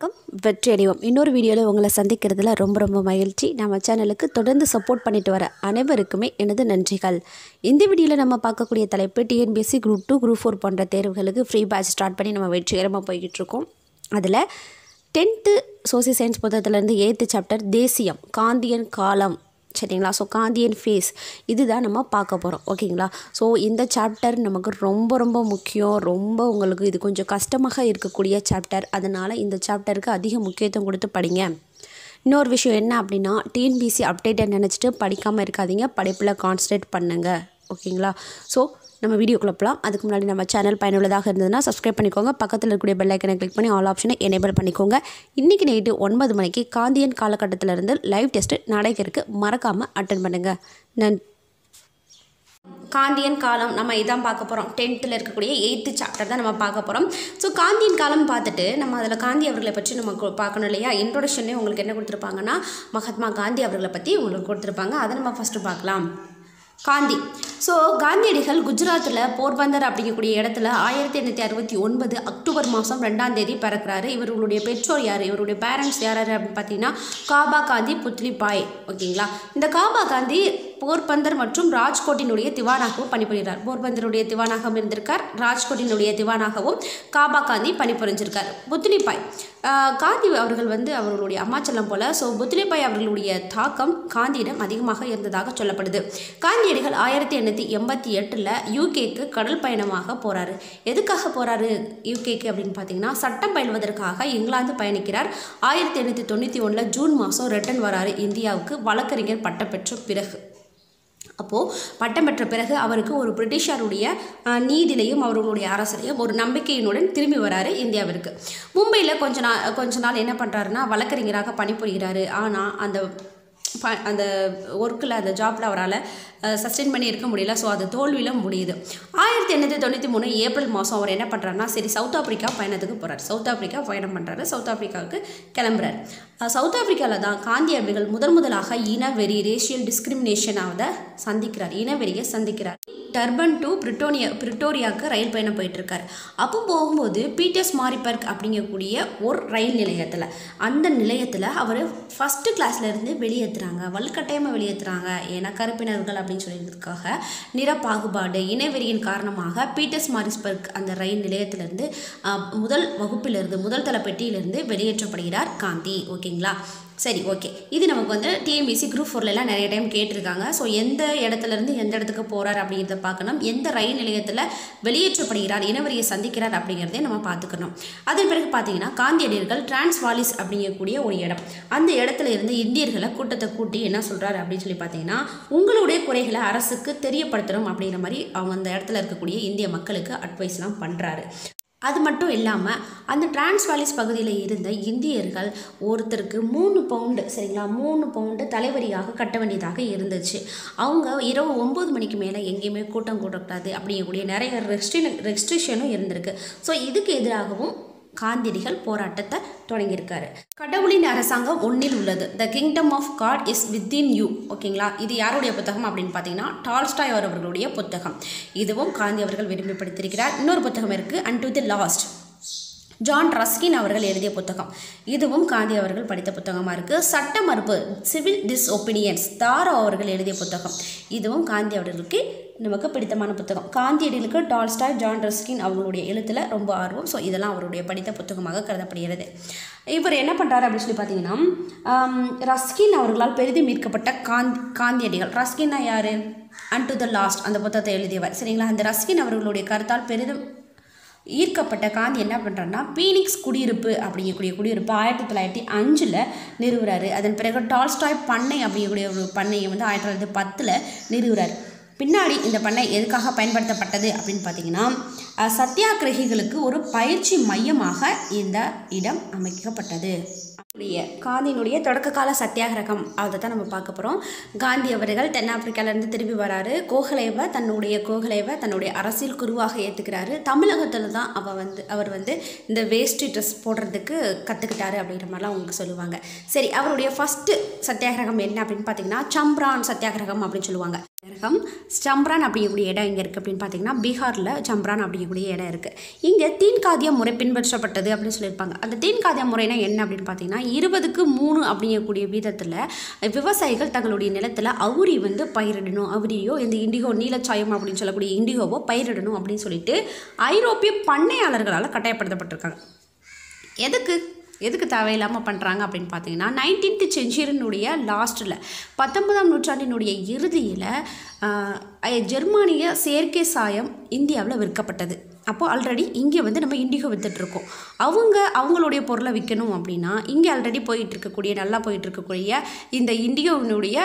வணக்கம் வெற்றி அடைவோம் இன்னொரு வீடியோவில் உங்களை சந்திக்கிறதுல ரொம்ப ரொம்ப மகிழ்ச்சி நம்ம சேனலுக்கு தொடர்ந்து சப்போர்ட் பண்ணிட்டு வர அனைவருக்குமே எனது நன்றிகள் இந்த வீடியோவில் நம்ம பார்க்கக்கூடிய தலைப்பு TNPSC group two group four போன்ற தேர்வுகளுக்கு ஃப்ரீ பேட்ச் ஸ்டார்ட் பண்ணி நம்ம வெற்றிகரமாக போய்கிட்டு இருக்கோம் அதில் டென்த்து சோசியல் சயின்ஸ் புத்தகத்துலேருந்து எயித்து சாப்டர் தேசியம் காந்தியன் காலம் சரிங்களா ஸோ காந்தியன் ஃபேஸ் இதுதான் நம்ம பார்க்க போகிறோம் ஓகேங்களா ஸோ இந்த சாப்டர் நமக்கு ரொம்ப ரொம்ப முக்கியம் ரொம்ப உங்களுக்கு இது கொஞ்சம் கஷ்டமாக இருக்கக்கூடிய சாப்டர் அதனால் இந்த சாப்டருக்கு அதிக முக்கியத்துவம் கொடுத்து படிங்க இன்னொரு விஷயம் என்ன அப்படின்னா டிஎன்பிசி அப்டேட்டை நினச்சிட்டு படிக்காமல் இருக்காதீங்க படிப்பில் கான்சன்ட்ரேட் பண்ணுங்கள் ஓகேங்களா ஸோ நம்ம வீடியோக்குள்ள போகலாம் அதுக்கு முன்னாடி நம்ம சேனல் பயனுள்ளதாக இருந்ததுன்னா சப்ஸ்கிரைப் பண்ணிக்கோங்க பக்கத்தில் இருக்கக்கூடிய பெல் ஐக்கனை கிளிக் பண்ணி ஆல் ஆப்ஷனை எனேபிள் பண்ணிக்கோங்க இன்றைக்கி நைட்டு ஒன்பது மணிக்கு காந்தியன் காலகட்டத்திலிருந்து லைவ் டெஸ்ட்டு நடக்கிறதுக்கு மறக்காமல் அட்டன் பண்ணுங்கள் நன் காந்தியன் காலம் நம்ம இதான் பார்க்க போகிறோம் டென்த்தில் இருக்கக்கூடிய எயித்து சாப்டர் தான் நம்ம பார்க்க போகிறோம் ஸோ காந்தியன் காலம் பார்த்துட்டு நம்ம அதில் காந்தி அவர்களை பற்றி நம்ம கு- பார்க்கணும் இல்லையா இன்ட்ரோடக்ஷனே உங்களுக்கு என்ன கொடுத்துருப்பாங்கன்னா மகாத்மா காந்தி அவர்களை பற்றி உங்களுக்கு கொடுத்துருப்பாங்க அதை நம்ம ஃபஸ்ட்டு பார்க்கலாம் காந்தி ஸோ காந்தியடிகள் குஜராத்தில் போர்பந்தர் அப்படிங்கக்கூடிய இடத்துல ஆயிரத்தி எண்ணூற்றி அறுபத்தி ஒன்பது அக்டோபர் மாதம் ரெண்டாம் தேதி பிறக்கிறாரு இவர்களுடைய பெற்றோர் யார் இவருடைய பேரண்ட்ஸ் யார் யார் அப்படின்னு பார்த்தீங்கன்னா காபா காந்தி புத்லி பாய் ஓகேங்களா இந்த காபா காந்தி போர்பந்தர் மற்றும் ராஜ்கோட்டினுடைய திவானாகவும் பணிபுரிகிறார் போர்பந்தருடைய திவானாகவும் இருந்திருக்கார் ராஜ்கோட்டினுடைய திவானாகவும் காபா காந்தி பணிபுரிஞ்சிருக்கார் புத்லிபாய் ஆஹ் காந்தி அவர்கள் வந்து அவர்களுடைய அம்மாச்சலம் போல ஸோ புத்லிபாய் அவர்களுடைய தாக்கம் காந்தியிடம் அதிகமாக இருந்ததாக சொல்லப்படுது காந்தியடிகள் ஆயிரத்தி எண்ணூற்றி எண்பத்தி எட்டில் யூகேக்கு கடல் பயணமாக போகிறாரு எதுக்காக போகிறாரு யூகேக்கு அப்படின்னு பார்த்தீங்கன்னா சட்டம் பயில்வதற்காக இங்கிலாந்து பயணிக்கிறார் ஆயிரத்தி எண்ணூற்றி தொண்ணூற்றி ஒன்றில் ஜூன் மாதம் ரிட்டன் வராரு இந்தியாவுக்கு வழக்கறிஞர் பட்டம் பெற்ற பிறகு அப்போது பட்டம் பெற்ற பிறகு அவருக்கு ஒரு பிரிட்டிஷாருடைய அஹ், நீதிலையும் அவர்களுடைய அரசிலையும் ஒரு நம்பிக்கையினுடன் திரும்பி வராரு இந்தியாவிற்கு மும்பையில் கொஞ்ச நாள் கொஞ்ச நாள் என்ன பண்ணுறாருன்னா வழக்கறிஞராக பணிபுரிகிறாரு ஆனால் அந்த ப- அந்த ஒர்க்கில் அந்த ஜாப்பில் அவரால் சஸ்டெயின் பண்ணி இருக்க முடியல ஸோ அது தோல்வியில் முடியுது ஆயிரத்தி எண்ணூற்றி தொண்ணூற்றி மூணு ஏப்ரல் மாதம் அவர் என்ன பண்ணுறாருன்னா சரி சவுத் ஆப்பிரிக்கா பயணத்துக்கு போகிறார் சவுத் ஆப்பிரிக்கா பயணம் பண்ணுறாரு சவுத் ஆப்பிரிக்காவுக்கு கிளம்புறாரு அஹ் சவுத் ஆப்பிரிக்காவில் தான் காந்தி அவர்கள் முதல் முதலாக இனவெறி ரேஷியல் டிஸ்கிரிமினேஷனாவத சந்திக்கிறார் இனவெறியை சந்திக்கிறார் டர்பன் டு பிரிட்டோனியா பிரிட்டோரியாவுக்கு ரயில் பயணம் போயிட்டுருக்காரு அப்போ போகும்போது பீட்டர்ஸ் மாரிபர்க் அப்படிங்கக்கூடிய ஒரு ரயில் நிலையத்தில் அந்த நிலையத்தில் அவர் ஃபஸ்ட்டு கிளாஸ்லேருந்து வெளியேற்றுறாங்க வலுக்கட்டாயமாக வெளியேற்றுறாங்க ஏன்னா கருப்பினர்கள் அப்படின்னு சொல்லியிருந்ததுக்காக நிற பாகுபாடு இனவெறியின் காரணமாக பீட்டர்ஸ் மாரிஸ்பர்க் அந்த ரயில் நிலையத்திலிருந்து அஹ், முதல் வகுப்பிலிருந்து முதல் தள பெட்டியிலிருந்து வெளியேற்றப்படுகிறார் காந்தி ஓகேங்களா சரி ஓகே இது நமக்கு வந்து டிஎம்பிசி குரூப் ஃபோர்லலாம் நிறைய டைம் கேட்டிருக்காங்க ஸோ எந்த இடத்துலேருந்து எந்த இடத்துக்கு போகிறார் அப்படிங்கிறத பார்க்கணும் எந்த ரயில் நிலையத்தில் வெளியேற்றப்படுகிறார் இனவரியை சந்திக்கிறார் அப்படிங்கிறதையும் நம்ம பார்த்துக்கணும் அதன் பிறகு பார்த்தீங்கன்னா காந்தியடிகள் டிரான்ஸ்வாலிஸ் அப்படிங்கக்கூடிய ஒரு இடம் அந்த இடத்துல இருந்து இந்தியர்களை கூட்டத்தை கூட்டி என்ன சொல்கிறாரு அப்படின்னு சொல்லி பார்த்தீங்கன்னா உங்களுடைய குறைகளை அரசுக்கு தெரியப்படுத்தணும் அப்படிங்கிற மாதிரி அவங்க அந்த இடத்துல இருக்கக்கூடிய இந்திய மக்களுக்கு அட்வைஸ்லாம் பண்ணுறாரு அது மட்டும் இல்லாமல் அந்த டிரான்ஸ்வாலிஸ் பகுதியில் இருந்த இந்தியர்கள் ஒருத்தருக்கு மூணு பவுண்டு சரிங்களா மூணு பவுண்டு தலைவரியாக கட்ட வேண்டியதாக இருந்துச்சு அவங்க இரவு ஒம்பது மணிக்கு மேலே எங்கேயுமே கூட்டம் கூட்டக்கூடாது அப்படிங்கக்கூடிய நிறைய ரெஸ்ட்ரின் ரெஸ்ட்ரிக்ஷனும் இருந்திருக்கு ஸோ இதுக்கு எதிராகவும் காந்தியடிகள் போராட்டத்தை தொடங்கியிருக்காரு கடவுளின் அரசாங்கம் ஒன்றில் உள்ளது the kingdom of God is within you ஓகேங்களா இது யாருடைய புத்தகம் அப்படின்னு பார்த்தீங்கன்னா டால்ஸ்டாய் அவர்களுடைய புத்தகம் இதுவும் காந்தி அவர்கள் விரும்பி படித்திருக்கிறார் இன்னொரு புத்தகம் இருக்குது unto the last John Ruskin அவர்கள் எழுதிய புத்தகம் இதுவும் காந்தி அவர்கள் படித்த புத்தகமாக இருக்குது சட்ட மறுப்பு சிவில் டிஸ் ஒப்பீனியன்ஸ் தாரோ அவர்கள் எழுதிய புத்தகம் இதுவும் காந்தி அவர்களுக்கு நமக்கு பிடித்தமான புத்தகம் காந்தியடிகளுக்கு டால்ஸ்டாய் ஜான் ரஸ்கின் அவங்களுடைய எழுத்தில் ரொம்ப ஆர்வம் ஸோ இதெல்லாம் அவருடைய படித்த புத்தகமாக கருதப்படுகிறது இவர் என்ன பண்ணுறாரு அப்படின்னு சொல்லி பார்த்தீங்கன்னா ஆம், ரஸ்கின் அவர்களால் பெரிதும் மீட்கப்பட்ட காந்தி காந்தியடிகள் ரஸ்கின்னா யார் அண்ட் டு த லாஸ்ட் அந்த புத்தகத்தை எழுதியவர் சரிங்களா அந்த ரஸ்கின் அவர்களுடைய கருத்தால் பெரிதும் ஈர்க்கப்பட்ட காந்தி என்ன பண்ணுறாருன்னா பீனிக்ஸ் குடியிருப்பு அப்படிங்கக்கூடிய குடியிருப்பு ஆயிரத்தி தொள்ளாயிரத்தி அஞ்சில் நிறுவுறாரு அதன் பிறகு டால்ஸ்டாய் பண்ணை அப்படிங்கக்கூடிய ஒரு பண்ணையை வந்து ஆயிரத்தி தொள்ளாயிரத்தி பத்தில் நிறுவுறாரு பின்னாடி இந்த பண்ணை எதுக்காக பயன்படுத்தப்பட்டது அப்படின்னு பார்த்தீங்கன்னா அஹ், சத்தியாகிரகிகளுக்கு ஒரு பயிற்சி மையமாக இந்த இடம் அமைக்கப்பட்டது உடைய காந்தியினுடைய தொடக்க கால சத்தியாகிரகம் அதை தான் நம்ம பார்க்க போகிறோம் காந்தி அவர்கள் தென்னாப்பிரிக்காலேருந்து திரும்பி வராரு கோகலேவை தன்னுடைய கோகலேவை தன்னுடைய அரசியல் குருவாக ஏற்றுக்கிறாரு தமிழகத்தில் தான் அவ வந்து அவர் வந்து இந்த வேஷ்டி ட்ரெஸ் போடுறதுக்கு கற்றுக்கிட்டாரு அப்படின்ற மாதிரிலாம் அவங்க சொல்லுவாங்க சரி அவருடைய ஃபஸ்ட்டு சத்தியாகிரகம் என்ன அப்படின்னு பார்த்தீங்கன்னா சம்ப்ரான் சத்தியாகிரகம் அப்படின்னு சொல்லுவாங்க கிரகம் சம்ரான் அப்படிங்கக்கூடிய இடம் எங்கே இருக்குது அப்படின்னு பார்த்தீங்கன்னா பீகாரில் சம்ரான் அப்படிங்கக்கூடிய இடம் இருக்குது இங்கே தீன்காதிய முறை பின்பற்றப்பட்டது அப்படின்னு சொல்லியிருப்பாங்க அந்த தீன்காதிய முறைனா என்ன அப்படின்னு பார்த்தீங்கன்னா இருபதுக்கு மூணு அப்படிங்கக்கூடிய வீதத்தில் விவசாயிகள் தங்களுடைய நிலத்தில் அவுரி வந்து பயிரிடணும் அவுரியோ இந்த இண்டிகோ நீலச்சாயம் அப்படின்னு சொல்லக்கூடிய இண்டிகோவோ பயிரிடணும் அப்படின்னு சொல்லிட்டு ஐரோப்பிய பண்ணையாளர்களால் கட்டாயப்படுத்தப்பட்டிருக்காங்க எதுக்கு எதுக்கு தேவையில்லாமல் பண்ணுறாங்க அப்படின்னு பார்த்தீங்கன்னா நைன்டீன்த் செஞ்சுரியினுடைய லாஸ்ட்டில் பத்தொன்பதாம் நூற்றாண்டினுடைய இறுதியில் ஜெர்மானிய செயற்கை சாயம் இந்தியாவில் விற்கப்பட்டது அப்போது ஆல்ரெடி இங்கே வந்து நம்ம இண்டிகோ விற்றுட்ருக்கோம் அவங்க அவங்களுடைய பொருளை விற்கணும் அப்படின்னா இங்கே ஆல்ரெடி போயிட்டு இருக்கக்கூடிய நல்லா போயிட்டு இருக்கக்கூடிய இந்த இண்டிகோவினுடைய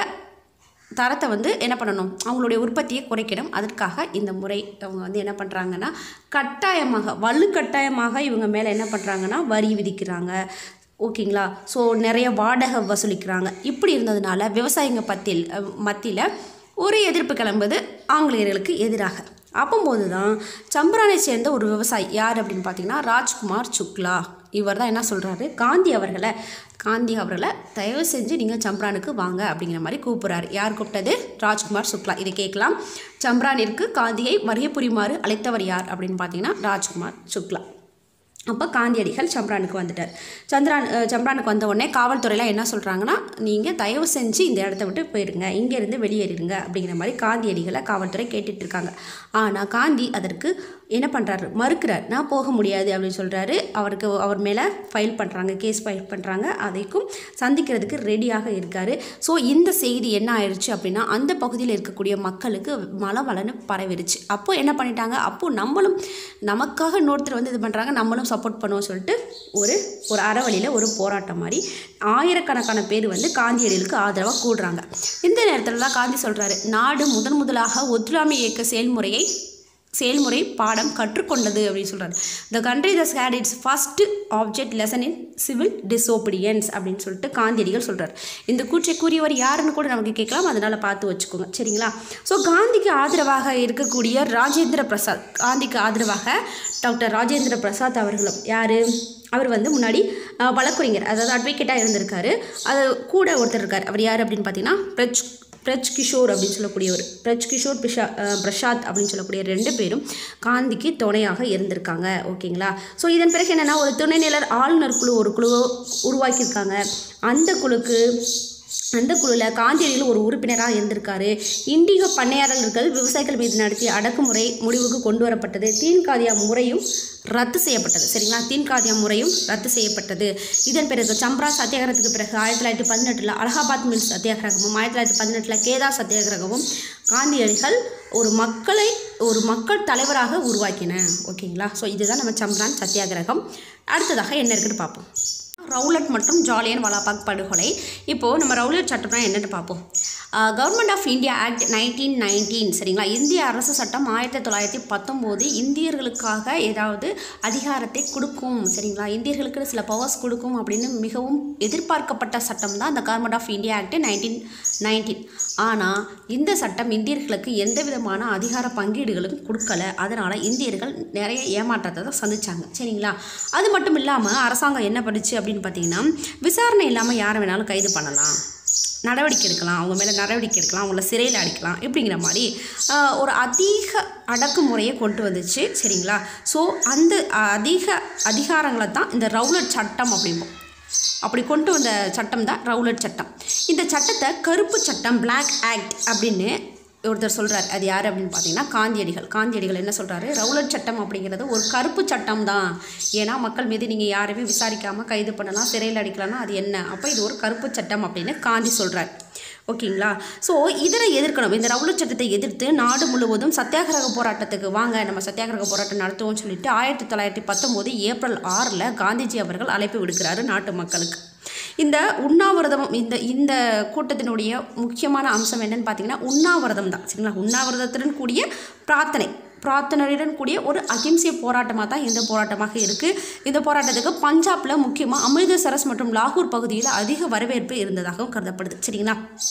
தரத்தை வந்து என்ன பண்ணணும் அவங்களுடைய உற்பத்தியை குறைக்கணும் அதற்காக இந்த முறை அவங்க வந்து என்ன பண்ணுறாங்கன்னா கட்டாயமாக வலுக்கட்டாயமாக இவங்க மேலே என்ன பண்ணுறாங்கன்னா வரி விதிக்கிறாங்க ஓகேங்களா ஸோ நிறைய வாடகை வசூலிக்கிறாங்க இப்படி இருந்ததுனால விவசாயிங்க பத்தியில் மத்தியில் ஒரு எதிர்ப்பு கிளம்புது ஆங்கிலேயர்களுக்கு எதிராக அப்போம்போது தான் சம்பரானை சேர்ந்த ஒரு விவசாயி யார் அப்படின்னு பார்த்தீங்கன்னா ராஜ்குமார் சுக்லா இவர் தான் என்ன சொல்கிறாரு காந்தி அவர்களை காந்தி அவர்களை தயவு செஞ்சு நீங்கள் சம்ரானுக்கு வாங்க அப்படிங்கிற மாதிரி கூப்பிட்றாரு யார் கூப்பிட்டது ராஜ்குமார் சுக்லா இதை கேட்கலாம் சம்ரானிற்கு காந்தியை வருகை புரியுமாறு அழைத்தவர் யார் அப்படின்னு பார்த்தீங்கன்னா ராஜ்குமார் சுக்லா அப்போ காந்தியடிகள் சம்ரானுக்கு வந்துட்டார் சந்திரான் அஹ், சம்ரானுக்கு வந்த உடனே காவல்துறையில் என்ன சொல்கிறாங்கன்னா நீங்கள் தயவு செஞ்சு இந்த இடத்த விட்டு போயிடுங்க இங்கேருந்து வெளியேறிடுங்க அப்படிங்கிற மாதிரி காந்தியடிகளை காவல்துறை கேட்டுட்டு இருக்காங்க ஆனால் காந்தி அதற்கு என்ன பண்ணுறாரு மறுக்கிறார் நான் போக முடியாது அப்படின்னு சொல்கிறாரு அவருக்கு அவர் மேலே ஃபைல் பண்ணுறாங்க கேஸ் ஃபைல் பண்ணுறாங்க அதைக்கும் சந்திக்கிறதுக்கு ரெடியாக இருக்கார் ஸோ இந்த செய்தி என்ன ஆயிடுச்சு அப்படின்னா அந்த பகுதியில் இருக்கக்கூடிய மக்களுக்கு மலவளன்னு பரவிருச்சு அப்போ என்ன பண்ணிட்டாங்க அப்போ நம்மளும் நமக்காக இன்னொருத்தர் வந்து இது பண்ணுறாங்க நம்மளும் சப்போர்ட் பண்ணுவோம் சொல்லிட்டு ஒரு ஒரு அறவழியில் ஒரு போராட்டம் மாதிரி ஆயிரக்கணக்கான பேர் வந்து காந்தியடிகளுக்கு ஆதரவாக கூடுறாங்க இந்த நேரத்தில் தான் காந்தி சொல்கிறாரு நாடு முதன் முதலாக ஒத்துழைமை இயக்க செயல்முறையை செயல்முறை பாடம் கற்றுக்கொண்டது அப்படின்னு சொல்கிறாரு the country thus had its first object lesson in civil disobedience அப்படின்னு சொல்லிட்டு காந்தியடிகள் சொல்கிறார் இந்த கூற்றை கூறியவர் யாருன்னு கூட நமக்கு கேட்கலாம் அதனால் பார்த்து வச்சுக்கோங்க சரிங்களா ஸோ காந்திக்கு ஆதரவாக இருக்கக்கூடிய ராஜேந்திர பிரசாத் காந்திக்கு ஆதரவாக டாக்டர் ராஜேந்திர பிரசாத் அவர்களும் யார் அவர் வந்து முன்னாடி அஹ், வழக்குரைஞர் அதாவது அட்வொகேட்டாக இருந்திருக்காரு அது கூட ஒருத்தர் இருக்கார் அவர் யார் அப்படின்னு பார்த்தீங்கன்னா பிரஜ் பிரஜ் கிஷோர் அப்படின்னு சொல்லக்கூடியவர் பிரஜ் கிஷோர் பிஷா அஹ், பிரசாத் அப்படின்னு சொல்லக்கூடிய ரெண்டு பேரும் காந்திக்கு துணையாக இருந்திருக்காங்க ஓகேங்களா ஸோ இதன் பிறகு என்னென்னா ஒரு துணைநிலர் ஆளுநர் குழு ஒரு குழு உருவாக்கியிருக்காங்க அந்த குழுக்கு அந்த குழுவில் காந்தியடிகள் ஒரு உறுப்பினராக இருந்திருக்காரு இண்டிகோ பண்ணையாளர்கள் விவசாயிகள் மீது நடத்திய அடக்குமுறை முடிவுக்கு கொண்டு வரப்பட்டது தீன்காதியா முறையும் ரத்து செய்யப்பட்டது சரிங்களா தீன்காதியா முறையும் ரத்து செய்யப்பட்டது இதன் பிறகு சம்ரா சத்தியாகிரகத்துக்கு பிறகு ஆயிரத்தி தொள்ளாயிரத்தி பதினெட்டில் அலகாபாத் மில் சத்தியாகிரகமும் ஆயிரத்தி தொள்ளாயிரத்தி பதினெட்டில் கேதா சத்தியாகிரகமும் காந்தியடிகள் ஒரு மக்களை ஒரு மக்கள் தலைவராக உருவாக்கின ஓகேங்களா ஸோ இதுதான் நம்ம சம்ரான் சத்தியாகிரகம் அடுத்ததாக என்ன இருக்குன்னு பார்ப்போம் ரவுலட் மற்றும் ஜாலியன் வாலாபாக் படுகொலை இப்போது நம்ம ரவுலட் சட்டம்னா என்னென்னு பார்ப்போம் government of India act nineteen nineteen சரிங்களா இந்திய அரசு சட்டம் ஆயிரத்தி தொள்ளாயிரத்தி பத்தொம்போது இந்தியர்களுக்காக ஏதாவது அதிகாரத்தை கொடுக்கும் சரிங்களா இந்தியர்களுக்கு சில பவர்ஸ் கொடுக்கும் அப்படின்னு மிகவும் எதிர்பார்க்கப்பட்ட சட்டம் தான் இந்த government of India act nineteen nineteen ஆனால் இந்த சட்டம் இந்தியர்களுக்கு எந்த விதமான அதிகார பங்கீடுகளும் கொடுக்கல அதனால் இந்தியர்கள் நிறைய ஏமாற்றத்தை தான் சந்திச்சாங்க சரிங்களா அது மட்டும் இல்லாமல் அரசாங்கம் என்ன பண்ணுச்சு அப்படின்னு பார்த்தீங்கன்னா விசாரணை இல்லாமல் யாரை வேணாலும் கைது பண்ணலாம் நடவடிக்கை எடுக்கலாம் அவங்க மேலே நடவடிக்கை எடுக்கலாம் அவங்கள சிறையில் அடைக்கலாம் இப்படிங்கிற மாதிரி ஆஹ், ஒரு அதிக அடக்குமுறையை கொண்டு வந்துச்சு சரிங்களா ஸோ அந்த அதிக அதிகாரங்களை தான் இந்த ரவுலட் சட்டம் அப்படிம்போம் அப்படி கொண்டு வந்த சட்டம் தான் ரவுலட் சட்டம் இந்த சட்டத்தை கருப்பு சட்டம் Black ஆக்ட் அப்படின்னு ஒருத்தர் சொல்கிறார் அது யார் அப்படின்னு பார்த்தீங்கன்னா காந்தியடிகள் காந்தியடிகள் என்ன சொல்கிறாரு ரவுலட் சட்டம் அப்படிங்கிறது ஒரு கருப்பு சட்டம் தான் ஏன்னா மக்கள் மீது நீங்கள் யாரையுமே விசாரிக்காமல் கைது பண்ணலாம் சிறையில் அடிக்கலாம்னா அது என்ன அப்போ இது ஒரு கருப்பு சட்டம் அப்படின்னு காந்தி சொல்கிறார் ஓகேங்களா ஸோ இதனை எதிர்க்கணும் இந்த ரவுலட் சட்டத்தை எதிர்த்து நாடு முழுவதும் சத்தியாகிரக போராட்டத்துக்கு வாங்க நம்ம சத்தியாகிரக போராட்டம் நடத்துவோம்னு சொல்லிட்டு ஆயிரத்தி தொள்ளாயிரத்தி பத்தொம்போது ஏப்ரல் ஆறில் காந்திஜி அவர்கள் அழைப்பு விடுக்கிறாரு நாட்டு மக்களுக்கு இந்த உண்ணாவிரதம் இந்த இந்த கூட்டத்தினுடைய முக்கியமான அம்சம் என்னன்னு பார்த்தீங்கன்னா உண்ணாவிரதம் தான் சரிங்களா உண்ணாவிரதத்துடன் கூடிய பிரார்த்தனை பிரார்த்தனையுடன் கூடிய ஒரு அகிம்சை போராட்டமாக தான் இந்த போராட்டமாக இருக்குது இந்த போராட்டத்துக்கு பஞ்சாபில் முக்கியமாக அமிர்தசரஸ் மற்றும் லாகூர் பகுதியில் அதிக வரவேற்பு இருந்ததாகவும் கருதப்படுது சரிங்களா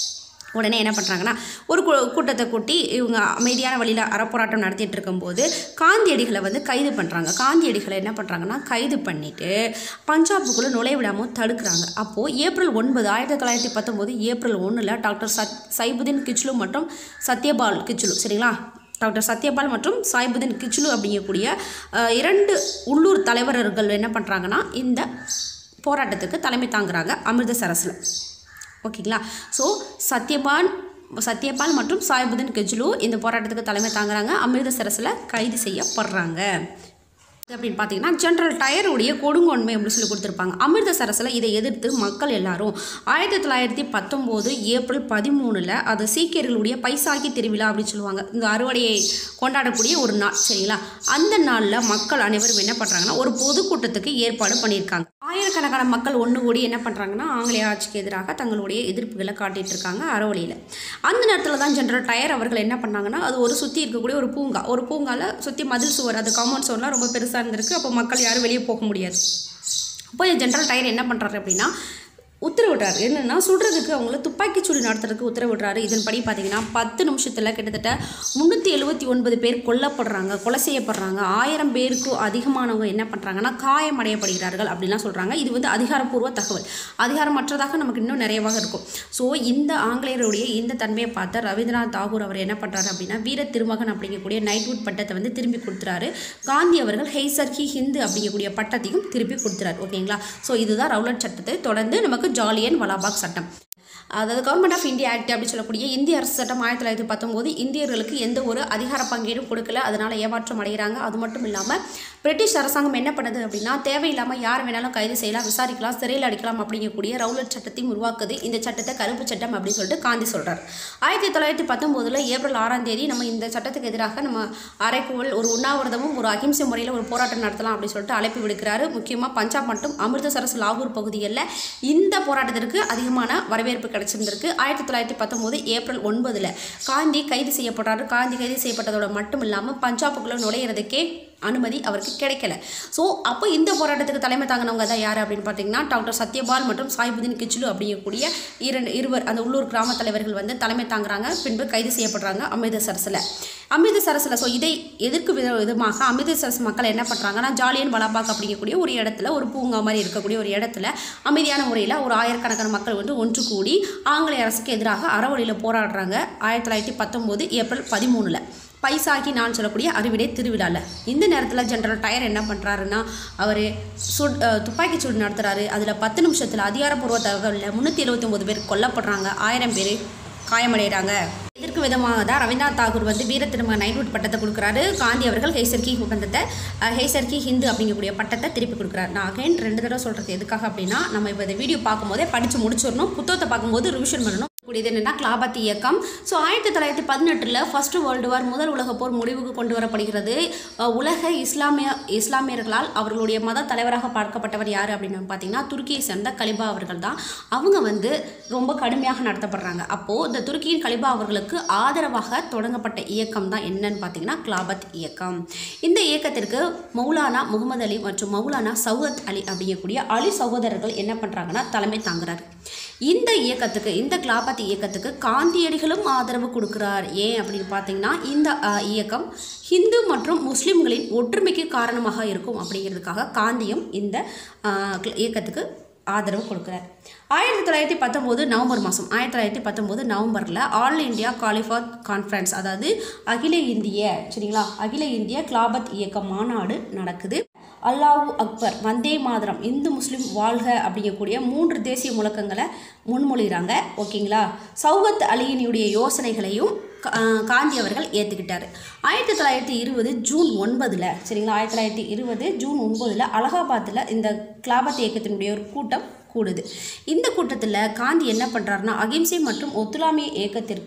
உடனே என்ன பண்ணுறாங்கன்னா ஒரு கூ- கூட்டத்தை கூட்டி இவங்க அமைதியான வழியில் அறப்போராட்டம் நடத்திட்டு இருக்கும்போது காந்தியடிகளை வந்து கைது பண்ணுறாங்க காந்தியடிகளை என்ன பண்ணுறாங்கன்னா கைது பண்ணிவிட்டு பஞ்சாபுக்குள்ளே நுழைவிடாமல் தடுக்கிறாங்க அப்போது ஏப்ரல் ஒன்பது ஆயிரத்தி தொள்ளாயிரத்தி பத்தொம்போது ஏப்ரல் ஒன்றில் டாக்டர் சத் சைபுதீன் கிச்லு மற்றும் சத்யபால் கிச்லு சரிங்களா டாக்டர் சத்யபால் மற்றும் சாய்புதீன் கிச்லு அப்படிங்கக்கூடிய அஹ், இரண்டு உள்ளூர் தலைவர்கள் என்ன பண்ணுறாங்கன்னா இந்த போராட்டத்துக்கு தலைமை தாங்குறாங்க அமிர்தசரஸில் ஓகேங்களா ஸோ சத்யபால் சத்யபால் மற்றும் சாய்புதீன் கெஜ்லு இந்த போராட்டத்துக்கு தலைமை தாங்குறாங்க அமிர்தசரஸில் கைது செய்யப்படுறாங்க அப்படின்னு பார்த்தீங்கன்னா ஜென்ரல் டயருடைய கொடுங்கோன்மை அப்படின்னு சொல்லி கொடுத்துருப்பாங்க அமிர்தசரஸில் இதை எதிர்த்து மக்கள் எல்லாரும் ஆயிரத்தி தொள்ளாயிரத்தி பத்தொம்போது ஏப்ரல் பதிமூணில் அது சீக்கியர்களுடைய பைசாகி திருவிழா அப்படின்னு சொல்லுவாங்க இந்த அறுவடையை கொண்டாடக்கூடிய ஒரு நாள் சரிங்களா அந்த நாளில் மக்கள் அனைவரும் என்ன பண்ணுறாங்கன்னா ஒரு பொதுக்கூட்டத்துக்கு ஏற்பாடு பண்ணியிருக்காங்க ஆயிரக்கணக்கான மக்கள் ஒன்று கூடி என்ன பண்ணுறாங்கன்னா ஆங்கிலேய ஆட்சிக்கு எதிராக தங்களுடைய எதிர்ப்புகளை காட்டிட்டு இருக்காங்க அறவழியில் அந்த நேரத்தில் தான் ஜென்ரல் டயர் அவர்கள் என்ன பண்ணாங்கன்னா அது ஒரு சுற்றி இருக்கக்கூடிய ஒரு பூங்கா ஒரு பூங்காவில் சுற்றி மதில் சுவர் அது காம்பவுண்ட் சுவர்லாம் ரொம்ப பெருசாக இருந்திருக்கு அப்போ மக்கள் யாரும் வெளியே போக முடியாது அப்போ ஜென்ரல் டயர் என்ன பண்ணுறாரு அப்படின்னா உத்தரவிடுறாரு என்னென்னா சுடுறதுக்கு அவங்கள துப்பாக்கி சூடு நடத்துறதுக்கு உத்தரவிடுறாரு இதன்படி பார்த்தீங்கன்னா பத்து நிமிஷத்தில் கிட்டத்தட்ட முந்நூற்றி எழுபத்தி ஒன்பது பேர் கொல்லப்படுறாங்க கொலை செய்யப்படுறாங்க ஆயிரம் பேருக்கும் அதிகமானவங்க என்ன பண்ணுறாங்கன்னா காயமடையப்படுகிறார்கள் அப்படிலாம் சொல்கிறாங்க இது வந்து அதிகாரப்பூர்வ தகவல் அதிகாரமற்றதாக நமக்கு இன்னும் நிறையவாக இருக்கும் ஸோ இந்த ஆங்கிலேயருடைய இந்த தன்மையை பார்த்த ரவீந்திரநாத் தாகூர் அவர் என்ன பண்ணுறாரு அப்படின்னா வீர திருமகன் அப்படிங்கக்கூடிய நைட்வுட் பட்டத்தை வந்து திரும்பி கொடுத்துறாரு காந்தி அவர்கள் ஹெய்சர் ஹி ஹிந்து அப்படிங்கக்கூடிய பட்டத்தையும் திருப்பி கொடுத்துறாரு ஓகேங்களா ஸோ இதுதான் ரவுலட் சட்டத்தை தொடர்ந்து நமக்கு ஜாலியன் வலாபாக் சட்டம் அதாவது கவர்மெண்ட் ஆஃப் இந்தியா ஆக்ட் அப்படின்னு சொல்லக்கூடிய இந்திய அரசு சட்டம் ஆயிரத்தி தொள்ளாயிரத்தி பத்தொம்போது இந்தியர்களுக்கு எந்த ஒரு அதிகார பங்கீடும் கொடுக்கல அதனால் ஏமாற்றம் அடைகிறாங்க அது மட்டும் இல்லாமல் பிரிட்டிஷ் அரசாங்கம் என்ன பண்ணுது அப்படின்னா தேவையில்லாமல் யார் வேணாலும் கைது செய்யலாம் விசாரிக்கலாம் சிறையில் அடிக்கலாம் அப்படிங்கக்கூடிய ரவுலட் சட்டத்தையும் உருவாக்குது இந்த சட்டத்தை கருப்பு சட்டம் அப்படின்னு சொல்லிட்டு காந்தி சொல்கிறார் ஆயிரத்தி தொள்ளாயிரத்தி பத்தொம்போதில் ஏப்ரல் ஆறாம் தேதி நம்ம இந்த சட்டத்துக்கு எதிராக நம்ம அரைக்குவல் ஒரு உண்ணாவிரதமும் ஒரு அகிம்சை முறையில் ஒரு போராட்டம் நடத்தலாம் அப்படின்னு சொல்லிட்டு அழைப்பு விடுக்கிறாரு முக்கியமாக பஞ்சாப் மற்றும் அமிர்தசரஸ் லாகூர் பகுதிகளில் இந்த போராட்டத்திற்கு அதிகமான வரவேற்பு கிடைச்சிருந்திருக்கு ஆயிரத்தி தொள்ளாயிரத்தி பத்தொம்போது ஏப்ரல் ஒன்பதில் காந்தி கைது செய்யப்படுறாரு காந்தி கைது செய்யப்பட்டதோட மட்டும் இல்லாமல் பஞ்சாபுக்குள்ளே நுழையிறதுக்கே அனுமதி அவருக்கு கிடைக்கல ஸோ அப்போ இந்த போராட்டத்துக்கு தலைமை தாங்கினவங்க தான் யார் அப்படின்னு பார்த்தீங்கன்னா டாக்டர் சத்யபால் மற்றும் சாய்புதீன் கிச்லு அப்படிங்கக்கூடிய இரண்டு இருவர் அந்த உள்ளூர் கிராம தலைவர்கள் வந்து தலைமை தாங்குறாங்க பின்பு கைது செய்யப்படுறாங்க அமிர்தசரஸில் அமிர்தசரஸில் ஸோ இதை எதிர்க்கு வித விதமாக அமிர்தசரஸ் மக்கள் என்ன பண்ணுறாங்கன்னா ஜாலியன் வலாபாக் அப்படிங்கக்கூடிய ஒரு இடத்துல ஒரு பூங்கா மாதிரி இருக்கக்கூடிய ஒரு இடத்துல அமைதியான முறையில் ஒரு ஆயிரக்கணக்கான மக்கள் வந்து ஒன்று கூடி ஆங்கிலேய அரசுக்கு எதிராக அறவழியில் போராடுறாங்க ஆயிரத்தி தொள்ளாயிரத்தி பத்தொம்போது ஏப்ரல் பதிமூணில் பைசாகி நான் சொல்லக்கூடிய அறுவடை திருவிழாவில் இந்த நேரத்தில் ஜென்ரல் டயர் என்ன பண்ணுறாருன்னா அவர் சுட் அஹ், துப்பாக்கி சூடு நடத்துகிறாரு அதில் பத்து நிமிஷத்தில் அதிகாரப்பூர்வ தகவலில் முந்நூற்றி எழுபத்தொம்போது பேர் கொல்லப்படுறாங்க ஆயிரம் பேர் காயமடைகிறாங்க இதற்கு விதமாக தான் ரவீந்திரநாத் தாகூர் வந்து வீர திருமக நைட்வுட் பட்டத்தை கொடுக்குறாரு காந்தி அவர்கள் ஹெய்சர்கி ஒப்பந்தத்தை அஹ், ஹெய்சர்கி ஹிந்து அப்படிங்கக்கூடிய பட்டத்தை திருப்பி கொடுக்குறாரு நான் அகைன் ரெண்டு தடவை சொல்கிறது எதுக்காக அப்படின்னா நம்ம இப்போ இந்த வீடியோ பார்க்கும்போதே படித்து முடிச்சிடணும் புத்தகத்தை பார்க்கும்போது ரிவிஷன் பண்ணணும் கூடியது என்னென்னா கிளாபத் இயக்கம் ஸோ ஆயிரத்தி தொள்ளாயிரத்தி பதினெட்டில் ஃபஸ்ட்டு வேர்ல்டு வார் முதல் உலகப் போர் முடிவுக்கு கொண்டு வரப்படுகிறது அஹ், உலக இஸ்லாமிய இஸ்லாமியர்களால் அவர்களுடைய மத தலைவராக பார்க்கப்பட்டவர் யார் அப்படின்னு பார்த்தீங்கன்னா துருக்கியை சேர்ந்த கலிபா அவர்கள் தான் அவங்க வந்து ரொம்ப கடுமையாக நடத்தப்படுறாங்க அப்போது இந்த துருக்கியின் கலிபா அவர்களுக்கு ஆதரவாக தொடங்கப்பட்ட இயக்கம் தான் என்னன்னு பார்த்தீங்கன்னா கிளாபத் இயக்கம் இந்த இயக்கத்திற்கு மௌலானா முகமது அலி மற்றும் மௌலானா சௌகத் அலி அப்படிங்கக்கூடிய அலி சகோதரர்கள் என்ன பண்ணுறாங்கன்னா தலைமை தாங்குறாரு இந்த இயக்கத்துக்கு இந்த கிளாபத் இயக்கத்துக்கு காந்தியடிகளும் ஆதரவு கொடுக்குறார் ஏன் அப்படின்னு பார்த்தீங்கன்னா இந்த அஹ், இயக்கம் ஹிந்து மற்றும் முஸ்லிம்களின் ஒற்றுமைக்கு காரணமாக இருக்கும் அப்படிங்கிறதுக்காக காந்தியும் இந்த அஹ், கிள- இயக்கத்துக்கு ஆதரவு கொடுக்குறார் ஆயிரத்தி தொள்ளாயிரத்தி பத்தொம்போது நவம்பர் மாதம் ஆயிரத்தி தொள்ளாயிரத்தி பத்தொம்போது நவம்பரில் ஆல் இந்தியா காலிஃபாத் கான்ஃபரன்ஸ் அதாவது அகில இந்திய சரிங்களா அகில இந்திய கிளாபத் இயக்க மாநாடு நடக்குது அல்லாஹு அக்பர் வந்தே மாதரம் இந்து முஸ்லீம் வாழ்க அப்படிங்கக்கூடிய மூன்று தேசிய முழக்கங்களை முன்மொழிகிறாங்க ஓகேங்களா சௌகத் அலியினுடைய யோசனைகளையும் கா- ஆஹ் காந்தி அவர்கள் ஏற்றுக்கிட்டார் ஆயிரத்தி தொள்ளாயிரத்தி இருபது ஜூன் ஒன்பதில் சரிங்களா ஆயிரத்தி தொள்ளாயிரத்தி இருபது ஜூன் ஒன்பதில் அலகாபாத்தில் இந்த கிளாபத் இயக்கத்தினுடைய ஒரு கூட்டம் கூடுது இந்த கூட்டத்தில் காந்தி என்ன பண்ணுறாருன்னா அகிம்சை மற்றும் ஒத்துழைமை இயக்கத்திற்கு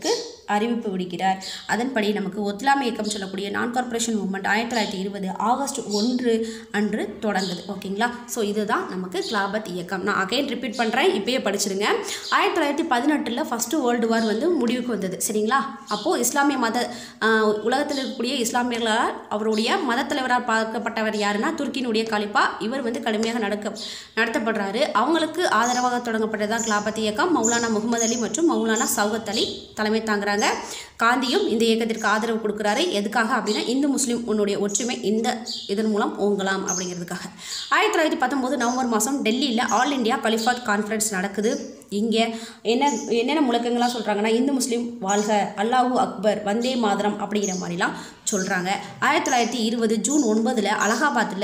அறிவிப்பு விடுக்கிறார் அதன்படி நமக்கு ஒத்துழையாமை இயக்கம் சொல்லக்கூடிய நான் கார்ப்பரேஷன் மூவ்மெண்ட் ஆயிரத்தி தொள்ளாயிரத்தி இருபது ஆகஸ்ட் ஒன்று அன்று தொடங்குது ஓகேங்களா ஸோ இதுதான் நமக்கு கிலாபத் இயக்கம் நான் அகைன் ரிப்பீட் பண்ணுறேன் இப்பயே படிச்சிருங்க ஆயிரத்தி தொள்ளாயிரத்தி பதினெட்டில் ஃபஸ்ட்டு வேர்ல்டு வார் வந்து முடிவுக்கு வந்தது சரிங்களா அப்போது இஸ்லாமிய மத ஆஹ், உலகத்தில் இருக்கக்கூடிய இஸ்லாமியர்களால் அவருடைய மத தலைவராக பார்க்கப்பட்டவர் யாருன்னா துருக்கியினுடைய கலிப்பா இவர் வந்து கடுமையாக நடக்க நடத்தப்படுறாரு அவங்களுக்கு ஆதரவாக தொடங்கப்பட்டதான் கிலாபத் இயக்கம் மௌலானா முகமது அலி மற்றும் மௌலானா சௌகத் அலி தலைமை தாங்குறாங்க காந்தியும் இந்த இயக்கத்திற்கு ஆதரவு கொடுக்குறாரு எதுக்காக அப்படின்னா இந்து முஸ்லீம் உன்னுடைய ஒற்றுமை இந்த இதன் மூலம் ஓங்கலாம் அப்படிங்கிறதுக்காக ஆயிரத்தி தொள்ளாயிரத்தி பத்தொம்போது நவம்பர் மாதம் டெல்லியில் ஆல் இந்தியா கலிஃபாத் கான்ஃபரன்ஸ் நடக்குது இங்கே என்ன என்னென்ன முழக்கங்கள்லாம் சொல்கிறாங்கன்னா இந்து முஸ்லீம் வாழ்க அல்லாஹூ அக்பர் வந்தே மாதரம் அப்படிங்கிற மாதிரிலாம் சொல்கிறாங்க ஆயிரத்தி தொள்ளாயிரத்தி இருபது ஜூன் ஒன்பதில் அலகாபாத்தில்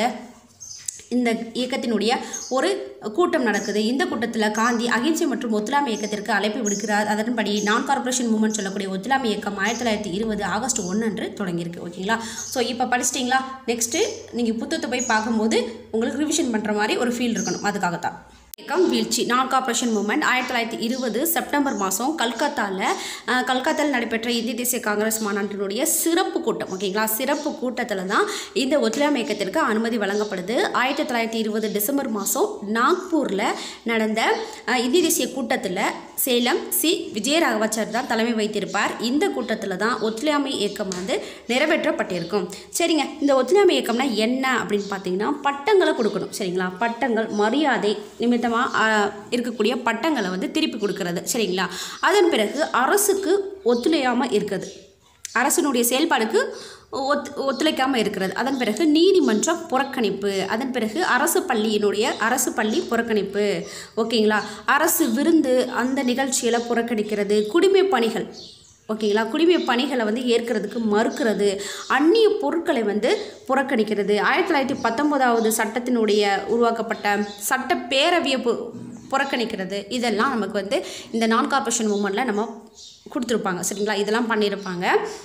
இந்த இயக்கத்தினுடைய ஒரு கூட்டம் நடக்குது இந்த கூட்டத்தில் காந்தி அகிம்சை மற்றும் ஒத்துழையாமை இயக்கத்திற்கு அழைப்பு விடுக்கிறார் அதன்படி நான் கார்ப்பரேஷன் மூவ்மெண்ட் சொல்லக்கூடிய ஒத்துழையாமை இயக்கம் ஆயிரத்தி தொள்ளாயிரத்தி இருபது ஆகஸ்ட் ஒன்று அன்று தொடங்கியிருக்கு ஓகேங்களா ஸோ இப்போ படிச்சிட்டிங்களா நெக்ஸ்ட்டு நீங்கள் புத்தகத்தை போய் பார்க்கும்போது உங்களுக்கு ரிவிஷன் பண்ணுற மாதிரி ஒரு ஃபீல் இருக்கணும் அதுக்காகத்தான் இயக்கம் வீழ்ச்சி நான் கார்ப்பரேஷன் மூவ்மெண்ட் ஆயிரத்தி தொள்ளாயிரத்தி இருபது செப்டம்பர் மாதம் கல்கத்தாவில் கல்கத்தாவில் நடைபெற்ற இந்திய தேசிய காங்கிரஸ் மாநாட்டினுடைய சிறப்பு கூட்டம் ஓகேங்களா சிறப்பு கூட்டத்தில் தான் இந்த ஒத்துழையாமை இயக்கத்திற்கு அனுமதி வழங்கப்படுது ஆயிரத்தி தொள்ளாயிரத்தி இருபது டிசம்பர் மாதம் நாக்பூரில் நடந்த அஹ், இந்திய தேசிய கூட்டத்தில் சேலம் சி விஜயராகவாச்சார் தான் தலைமை வைத்திருப்பார் இந்த கூட்டத்தில் தான் ஒத்துழையாமை இயக்கம் வந்து நிறைவேற்றப்பட்டிருக்கும் சரிங்க இந்த ஒத்துழையாமை இயக்கம்னா என்ன அப்படின்னு பார்த்தீங்கன்னா பட்டங்களை கொடுக்கணும் சரிங்களா பட்டங்கள் மரியாதை நிமித்தமாக இருக்கக்கூடிய பட்டங்களை வந்து திருப்பி கொடுக்கறது சரிங்களா அதன் பிறகு அரசுக்கு ஒத்துழையாமல் இருக்குது அரசினுடைய செயல்பாடுக்கு ஒத் ஒத்துழைக்காமல் இருக்கிறது அதன் பிறகு நீதிமன்றம் புறக்கணிப்பு அதன் பிறகு அரசு பள்ளியினுடைய அரசு பள்ளி புறக்கணிப்பு ஓகேங்களா அரசு விருந்து அந்த நிகழ்ச்சிகளை புறக்கணிக்கிறது குடிமை பணிகள் ஓகேங்களா குடிமை பணிகளை வந்து ஏற்கிறதுக்கு மறுக்கிறது அந்நிய பொருட்களை வந்து புறக்கணிக்கிறது ஆயிரத்தி தொள்ளாயிரத்தி பத்தொம்போதாவது சட்டத்தினுடைய உருவாக்கப்பட்ட சட்டப்பேரவையை பு புறக்கணிக்கிறது இதெல்லாம் நமக்கு வந்து இந்த நான் கார்ப்பரேஷன் மூமெண்ட்டில் நம்ம கொடுத்துருப்பாங்க சரிங்களா இதெல்லாம் பண்ணியிருப்பாங்க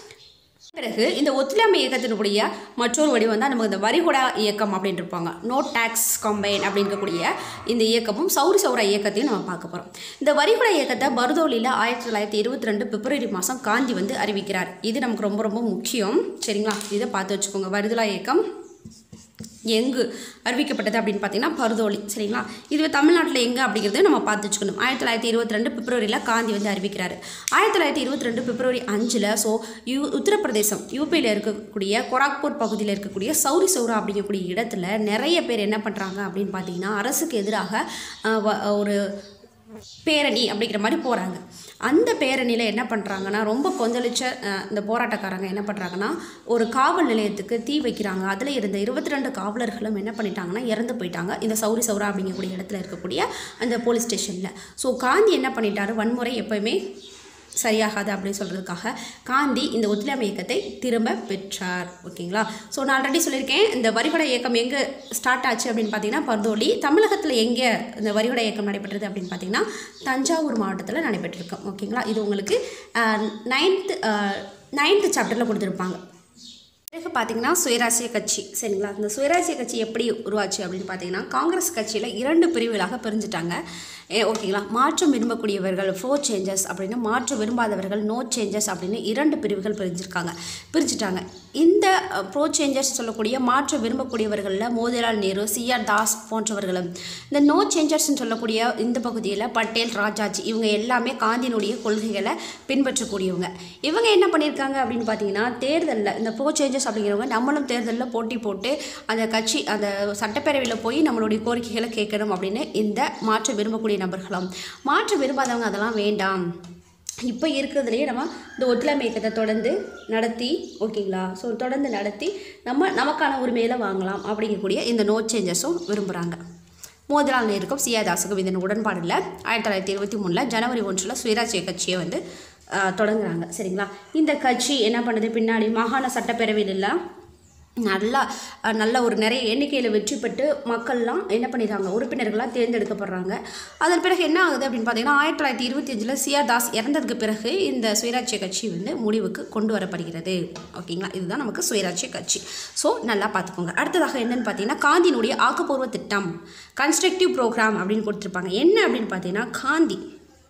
பிறகு இந்த ஒத்துழையாமை இயக்கத்தினுடைய மற்றொரு வடிவம் தான் நமக்கு இந்த வரிகுடா இயக்கம் அப்படின்னு இருப்பாங்க நோ டேக்ஸ் கம்பைன் அப்படிங்கக்கூடிய இந்த இயக்கமும் சௌரி சௌரா இயக்கத்தையும் நம்ம பார்க்க போகிறோம் இந்த வரிகுடா இயக்கத்தை பர்தோலியில் ஆயிரத்தி தொள்ளாயிரத்தி இருபத்தி ரெண்டு பிப்ரவரி மாதம் காந்தி வந்து அறிவிக்கிறார் இது நமக்கு ரொம்ப ரொம்ப முக்கியம் சரிங்களா இதை பார்த்து வச்சுக்கோங்க வருதுலா இயக்கம் எங்கு அறிவிக்கப்பட்டது அப்படின்னு பார்த்தீங்கன்னா பருதோலி சரிங்களா இதுவே தமிழ்நாட்டில் எங்கே அப்படிங்கிறது நம்ம பார்த்து வச்சுக்கணும் ஆயிரத்தி தொள்ளாயிரத்தி இருபத்தி ரெண்டு பிப்ரவரியில் காந்தி வந்து அறிவிக்கிறாரு ஆயிரத்தி தொள்ளாயிரத்தி இருபத்தி ரெண்டு பிப்ரவரி அஞ்சில் ஸோ யூ உத்தரப்பிரதேசம் யூபியில் இருக்கக்கூடிய கொராக்பூர் பகுதியில் இருக்கக்கூடிய சௌரி சௌரா அப்படிங்கக்கூடிய இடத்துல நிறைய பேர் என்ன பண்ணுறாங்க அப்படின்னு பார்த்தீங்கன்னா அரசுக்கு எதிராக அஹ், வ- ஒரு பேரணி அப்படிங்கிற மாதிரி போகிறாங்க அந்த பேரணியில் என்ன பண்ணுறாங்கன்னா ரொம்ப கொந்தளிச்ச அஹ், இந்த போராட்டக்காரங்க என்ன பண்ணுறாங்கன்னா ஒரு காவல் நிலையத்துக்கு தீ வைக்கிறாங்க அதில் இருந்த இருபத்தி ரெண்டு காவலர்களும் என்ன பண்ணிட்டாங்கன்னா இறந்து போயிட்டாங்க இந்த சௌரி சௌரா அப்படிங்கக்கூடிய இடத்துல இருக்கக்கூடிய அந்த போலீஸ் ஸ்டேஷனில் ஸோ காந்தி என்ன பண்ணிட்டாரு வன்முறை எப்போயுமே சரியாகாது அப்படின்னு சொல்கிறதுக்காக காந்தி இந்த ஒத்துழையாமை இயக்கத்தை திரும்ப பெற்றார் ஓகேங்களா ஸோ நான் ஆல்ரெடி சொல்லியிருக்கேன் இந்த வரிகுடா இயக்கம் எங்கே ஸ்டார்ட் ஆச்சு அப்படின்னு பார்த்தீங்கன்னா பர்தோலி தமிழகத்தில் எங்கே இந்த வரிகுடா இயக்கம் நடைபெற்றது அப்படின்னு பார்த்தீங்கன்னா தஞ்சாவூர் மாவட்டத்தில் நடைபெற்றிருக்கும் ஓகேங்களா இது உங்களுக்கு நைன்த்து நைன்த்து சாப்டரில் கொடுத்துருப்பாங்க பிறகு பார்த்தீங்கன்னா சுயராசிய கட்சி சரிங்களா இந்த சுயராசிய கட்சி எப்படி உருவாச்சு அப்படின்னு பார்த்தீங்கன்னா காங்கிரஸ் கட்சியில் இரண்டு பிரிவுகளாக பிரிஞ்சுட்டாங்க ஏ, ஓகேங்களா மாற்றம் விரும்பக்கூடியவர்கள் ஃபோர் சேஞ்சஸ் அப்படின்னு மாற்றம் விரும்பாதவர்கள் நோ சேஞ்சஸ் அப்படின்னு இரண்டு பிரிவுகள் பிரிஞ்சிருக்காங்க பிரிச்சுட்டாங்க இந்த ப்ரோ சேஞ்சஸ் சொல்லக்கூடிய மாற்றம் விரும்பக்கூடியவர்களில் மோதிலால் நேரு சிஆர் தாஸ் போன்றவர்களும் இந்த நோ சேஞ்சர்ஸ்னு சொல்லக்கூடிய இந்த பகுதியில் பட்டேல் ராஜாஜி இவங்க எல்லாமே காந்தியினுடைய கொள்கைகளை பின்பற்றக்கூடியவங்க இவங்க என்ன பண்ணியிருக்காங்க அப்படின்னு பார்த்தீங்கன்னா தேர்தலில் இந்த ப்ரோ சேஞ்சஸ் அப்படிங்கிறவங்க நம்மளும் தேர்தலில் போட்டி போட்டு அந்த கட்சி அந்த சட்டப்பேரவையில் போய் நம்மளுடைய கோரிக்கைகளை கேட்கணும் அப்படின்னு இந்த மாற்ற விரும்பக்கூடிய நபர்களும் மாற்ற விரும்பாதவங்க அதெல்லாம் வேண்டாம் இப்போ இருக்கிறதுலையே நம்ம இந்த ஒத்துழைமை இயக்கத்தை தொடர்ந்து நடத்தி ஓகேங்களா ஸோ தொடர்ந்து நடத்தி நம்ம நமக்கான உரிமையில வாங்கலாம் அப்படிங்கக்கூடிய இந்த நோ சேஞ்சஸும் விரும்புகிறாங்க மோதிலால் நேருக்கும் சியாதாஸுக்கும் இதன் உடன்பாடு இல்லை ஆயிரத்தி தொள்ளாயிரத்தி இருபத்தி மூணில் ஜனவரி ஒன்றில் சுயராஜ்ய கட்சியை வந்து ஆஹ், தொடங்குறாங்க சரிங்களா இந்த கட்சி என்ன பண்ணுது பின்னாடி மாகாண சட்டப்பேரவையில் நல்லா அஹ், நல்ல ஒரு நிறைய எண்ணிக்கையில் வெற்றி பெற்று மக்கள்லாம் என்ன பண்ணிடுறாங்க உறுப்பினர்களாக தேர்ந்தெடுக்கப்படுறாங்க அதன் பிறகு என்ன ஆகுது அப்படின்னு பார்த்தீங்கன்னா ஆயிரத்தி தொள்ளாயிரத்தி இருபத்தி அஞ்சில் சிஆர் தாஸ் இறந்ததுக்கு பிறகு இந்த சுயராட்சிய கட்சி வந்து முடிவுக்கு கொண்டு வரப்படுகிறது ஓகேங்களா இதுதான் நமக்கு சுயராட்சிய கட்சி ஸோ நல்லா பார்த்துக்கோங்க அடுத்ததாக என்னன்னு பார்த்தீங்கன்னா காந்தியினுடைய ஆக்கப்பூர்வ திட்டம் கன்ஸ்ட்ரக்டிவ் ப்ரோக்ராம் அப்படின்னு கொடுத்துருப்பாங்க என்ன அப்படின்னு பார்த்தீங்கன்னா காந்தி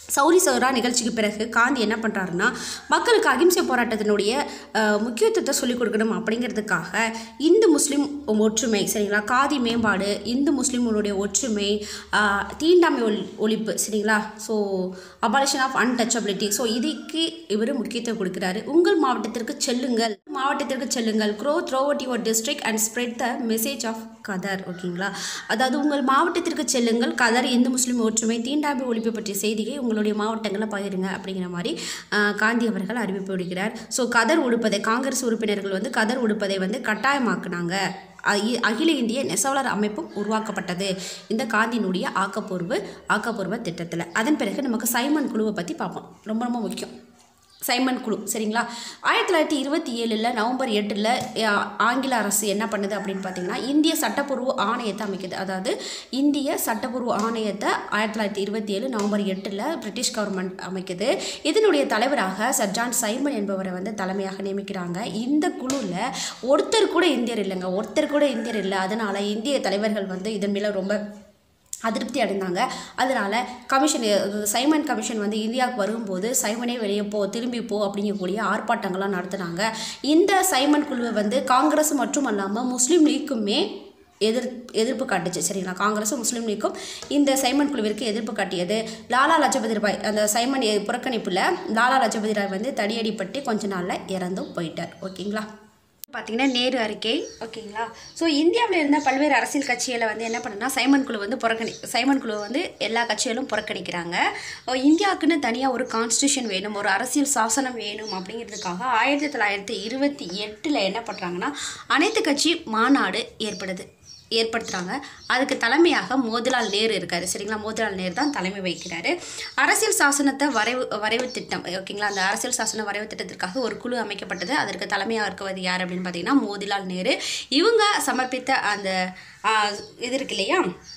சௌரி சௌரா நிகழ்ச்சிக்கு பிறகு காந்தி என்ன பண்ணுறாருன்னா மக்களுக்கு அகிம்சை போராட்டத்தினுடைய அஹ், முக்கியத்துவத்தை சொல்லிக் கொடுக்கணும் அப்படிங்கிறதுக்காக இந்து முஸ்லீம் ஒற்றுமை சரிங்களா காதி மேம்பாடு இந்து முஸ்லீம்களுடைய ஒற்றுமை அஹ், தீண்டாமை ஒல் ஒழிப்பு சரிங்களா so abolition of untouchability so இதுக்கு இவர் முக்கியத்துவம் கொடுக்குறாரு உங்கள் மாவட்டத்திற்கு செல்லுங்கள் மாவட்டத்திற்கு செல்லுங்கள் go throughout your district and spread the message of khaddar ஓகேங்களா அதாவது உங்கள் மாவட்டத்திற்கு செல்லுங்கள் கதர் இந்து முஸ்லீம் ஒற்றுமை தீண்டாமை ஒழிப்பு பற்றிய செய்தியை உங்களுடைய மாவட்டங்களில் பகிருங்க அப்படிங்கிற மாதிரி ஆஹ், காந்தி அவர்கள் அறிவிப்பு விடுக்கிறார் ஸோ கதர் உடுப்பதை காங்கிரஸ் உறுப்பினர்கள் வந்து கதர் உடுப்பதை வந்து கட்டாயமாக்குனாங்க அகி- அகில இந்திய நெசவாளர் அமைப்பும் உருவாக்கப்பட்டது இந்த காந்தியினுடைய ஆக்கப்பூர்வ ஆக்கப்பூர்வ திட்டத்தில் அதன் பிறகு நமக்கு சைமன் குழுவை பற்றி பார்ப்போம் ரொம்ப ரொம்ப முக்கியம் சைமன் குழு சரிங்களா ஆயிரத்தி தொள்ளாயிரத்தி இருபத்தி ஏழில் நவம்பர் எட்டில் ஆங்கில அரசு என்ன பண்ணுது அப்படின்னு பார்த்தீங்கன்னா இந்திய சட்டப்பூர்வ ஆணையத்தை அமைக்குது அதாவது இந்திய சட்டப்பூர்வ ஆணையத்தை ஆயிரத்தி தொள்ளாயிரத்தி இருபத்தி ஏழு நவம்பர் எட்டில் பிரிட்டிஷ் கவர்மெண்ட் அமைக்குது இதனுடைய தலைவராக சர் ஜான் சைமன் என்பவரை வந்து தலைமையாக நியமிக்கிறாங்க இந்த குழுவில் ஒருத்தர் கூட இந்தியர் இல்லைங்க ஒருத்தர் கூட இந்தியர் இல்லை அதனால் இந்திய தலைவர்கள் வந்து இதன் மேலே ரொம்ப அதிருப்தி அடைந்தாங்க அதனால் கமிஷன் அஹ், சைமன் கமிஷன் வந்து இந்தியாவுக்கு வரும்போது சைமனே வெளியே போ திரும்பி போ அப்படிங்கக்கூடிய ஆர்ப்பாட்டங்கள்லாம் நடத்துனாங்க இந்த சைமன் குழுவை வந்து காங்கிரஸ் மட்டும் அல்லாமல் முஸ்லீம் லீக்குமே எதிர் எதிர்ப்பு காட்டுச்சு சரிங்களா காங்கிரஸும் முஸ்லீம் லீக்கும் இந்த சைமன் குழுவிற்கு எதிர்ப்பு காட்டியது லாலா லஜபதி ராய் அந்த சைமன் எ- புறக்கணிப்புல லாலா லஜபதி ராய் வந்து தடியடிப்பட்டு கொஞ்ச நாளில் இறந்தும் போயிட்டார் ஓகேங்களா பார்த்தீங்கன்னா நேரு அறிக்கை ஓகேங்களா ஸோ இந்தியாவில் இருந்த பல்வேறு அரசியல் கட்சிகளை வந்து என்ன பண்ணுன்னா சைமன் குழு வந்து புறக்கணி சைமன் குழு வந்து எல்லா கட்சிகளும் புறக்கணிக்கிறாங்க அஹ் இந்தியாவுக்குன்னு தனியாக ஒரு கான்ஸ்டியூஷன் வேணும் ஒரு அரசியல் சாசனம் வேணும் அப்படிங்கிறதுக்காக ஆயிரத்தி தொள்ளாயிரத்தி இருபத்தி எட்டில் என்ன பண்ணுறாங்கன்னா அனைத்து கட்சி மாநாடு ஏற்படுது ஏற்படுத்துகிறாங்க அதுக்கு தலைமையாக மோதிலால் நேரு இருக்காரு சரிங்களா மோதிலால் நேரு தான் தலைமை வகிக்கிறாரு அரசியல் சாசனத்தை வரைவு வரைவு திட்டம் ஓகேங்களா அந்த அரசியல் சாசன வரைவு திட்டத்திற்காக ஒரு குழு அமைக்கப்பட்டது அதற்கு தலைமையாக இருக்குவது யார் அப்படின்னு பார்த்தீங்கன்னா மோதிலால் நேரு இவங்க சமர்ப்பித்த அந்த ஆஹ், இது இருக்கு இல்லையா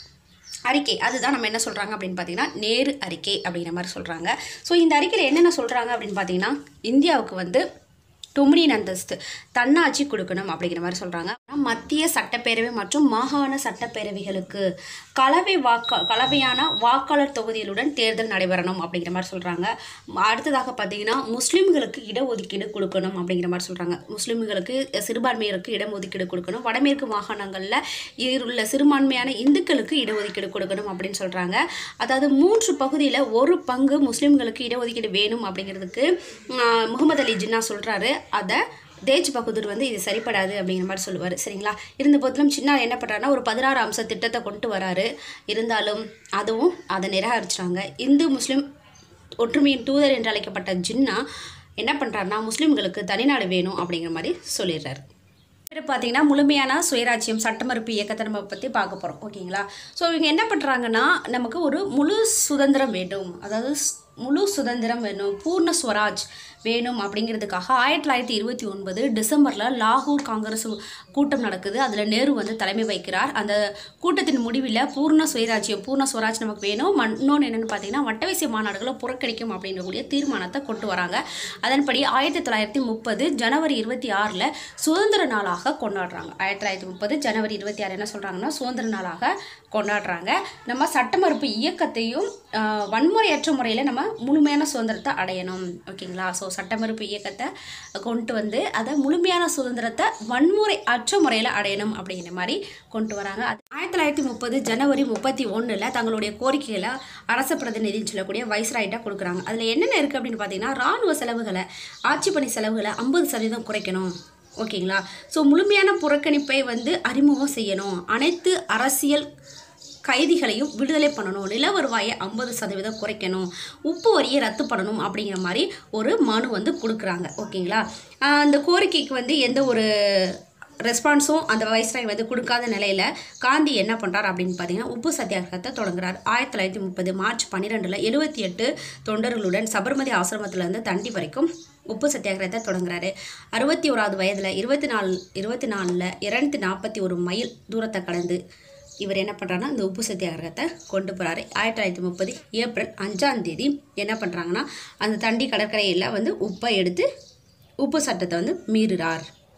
அறிக்கை அதுதான் நம்ம என்ன சொல்கிறாங்க அப்படின்னு பார்த்தீங்கன்னா நேரு அறிக்கை அப்படிங்கிற மாதிரி சொல்கிறாங்க ஸோ இந்த அறிக்கையில் என்னென்ன சொல்கிறாங்க அப்படின்னு பார்த்தீங்கன்னா இந்தியாவுக்கு வந்து டொமினியன் அந்தஸ்து தன்னாட்சி கொடுக்கணும் அப்படிங்கிற மாதிரி சொல்கிறாங்க மத்திய சட்டப்பேரவை மற்றும் மாகாண சட்டப்பேரவைகளுக்கு கலவை வாக்கா கலவையான வாக்காளர் தொகுதிகளுடன் தேர்தல் நடைபெறணும் அப்படிங்கிற மாதிரி சொல்கிறாங்க அடுத்ததாக பார்த்தீங்கன்னா முஸ்லீம்களுக்கு இடஒதுக்கீடு கொடுக்கணும் அப்படிங்கிற மாதிரி சொல்கிறாங்க முஸ்லீம்களுக்கு சிறுபான்மையினருக்கு இடஒதுக்கீடு கொடுக்கணும் வடமேற்கு மாகாணங்களில் உள்ள சிறுபான்மையான இந்துக்களுக்கு இடஒதுக்கீடு கொடுக்கணும் அப்படின்னு சொல்கிறாங்க அதாவது மூன்று பகுதியில் ஒரு பங்கு முஸ்லீம்களுக்கு இடஒதுக்கீடு வேணும் அப்படிங்கிறதுக்கு ஆஹ், முகமது அலி ஜின்னா சொல்கிறாரு அதை தேஜ் பகதூர் வந்து இது சரிப்படாது அப்படிங்கிற மாதிரி சொல்லுவார் சரிங்களா இருந்த போதிலும் சின்ன என்ன பண்ணுறாருன்னா ஒரு பதினாறு அம்ச திட்டத்தை கொண்டு வராரு இருந்தாலும் அதுவும் அதை நிராகரிச்சிட்டாங்க இந்து முஸ்லீம் ஒற்றுமையின் தூதர் என்று அழைக்கப்பட்ட ஜின்னா என்ன பண்ணுறாருன்னா முஸ்லீம்களுக்கு தனிநாடு வேணும் அப்படிங்கிற மாதிரி சொல்லிடுறாரு அப்புறம் பார்த்தீங்கன்னா முழுமையான சுயராஜ்யம் சட்டமறுப்பு இயக்கத்தை நம்ம பற்றி பார்க்க போகிறோம் ஓகேங்களா ஸோ இவங்க என்ன பண்ணுறாங்கன்னா நமக்கு ஒரு முழு சுதந்திரம் வேண்டும் அதாவது ஸ்- முழு சுதந்திரம் வேணும் பூர்ண ஸ்வராஜ் வேணும் அப்படிங்கிறதுக்காக ஆயிரத்தி தொள்ளாயிரத்தி இருபத்தி ஒன்பது டிசம்பரில் லாகூர் காங்கிரஸ் கூட்டம் நடக்குது அதில் நேரு வந்து தலைமை வைக்கிறார் அந்த கூட்டத்தின் முடிவில் பூர்ண சுயராஜ்யம் பூர்ண ஸ்வராஜ் நமக்கு வேணும் மன்- இன்னொன்று என்னென்னு பார்த்தீங்கன்னா வட்டவசிய மாநாடுகளை புறக்கணிக்கும் அப்படின்றக்கூடிய தீர்மானத்தை கொண்டு வராங்க அதன்படி ஆயிரத்தி தொள்ளாயிரத்தி முப்பது ஜனவரி இருபத்தி ஆறில் சுதந்திர நாளாக கொண்டாடுறாங்க ஆயிரத்தி தொள்ளாயிரத்தி முப்பது ஜனவரி இருபத்தி ஆறு என்ன சொல்கிறாங்கன்னா சுதந்திர நாளாக கொண்டாடுறாங்க நம்ம சட்ட மறுப்பு இயக்கத்தையும் ஆஹ், வன்முறையற்ற முறையில் நம்ம முழுமையான சுதந்திரத்தை அடையணும் ஓகேங்களா ஸோ சட்ட மறுப்பு இயக்கத்தை கொண்டு வந்து அதை முழுமையான சுதந்திரத்தை வன்முறை அற்ற முறையில் அடையணும் அப்படிங்கிற மாதிரி கொண்டு வராங்க அது ஆயிரத்தி தொள்ளாயிரத்தி முப்பது ஜனவரி முப்பத்தி ஒன்றில் தங்களுடைய கோரிக்கைகளை அரச பிரதிநிதின்னு சொல்லக்கூடிய வைஸ்ராய்ட்டாக கொடுக்குறாங்க அதில் என்னென்ன இருக்குது அப்படின்னு பார்த்தீங்கன்னா ராணுவ செலவுகளை ஆட்சி பணி செலவுகளை ஐம்பது சதவீதம் குறைக்கணும் ஓகேங்களா ஸோ முழுமையான புறக்கணிப்பை வந்து அறிமுகம் செய்யணும் அனைத்து அரசியல் கைதிகளையும் விடுதலை பண்ணணும் நில வருவாயை ஐம்பது சதவீதம் குறைக்கணும் உப்பு வரியை ரத்து பண்ணணும் அப்படிங்கிற மாதிரி ஒரு மனு வந்து கொடுக்குறாங்க ஓகேங்களா ஆஹ் அந்த கோரிக்கைக்கு வந்து எந்த ஒரு ரெஸ்பான்ஸும் அந்த வைஸ்ராய் வந்து கொடுக்காத நிலையில் காந்தி என்ன பண்ணுறார் அப்படின்னு பார்த்தீங்கன்னா உப்பு சத்தியாகிரகத்தை தொடங்குறார் ஆயிரத்தி தொள்ளாயிரத்தி முப்பது மார்ச் பன்னிரெண்டில் எழுபத்தி எட்டு தொண்டர்களுடன் சபர்மதி ஆசிரமத்திலேருந்து தண்டி வரைக்கும் உப்பு சத்தியாகிரகத்தை தொடங்குறாரு அறுபத்தி ஓராவது வயதில் இருபத்தி நாலு இருபத்தி நாலில் இரநூத்தி நாற்பத்தி ஒரு மைல் தூரத்தை கடந்து இவர் என்ன பண்ணுறாருன்னா இந்த உப்பு சத்தியாகிரகத்தை கொண்டு போகிறாரு ஆயிரத்தி தொள்ளாயிரத்தி முப்பது ஏப்ரல் அஞ்சாம் தேதி என்ன பண்ணுறாங்கன்னா அந்த தண்டி கடற்கரையில் வந்து உப்பை எடுத்து உப்பு சட்டத்தை வந்து மீறுறார்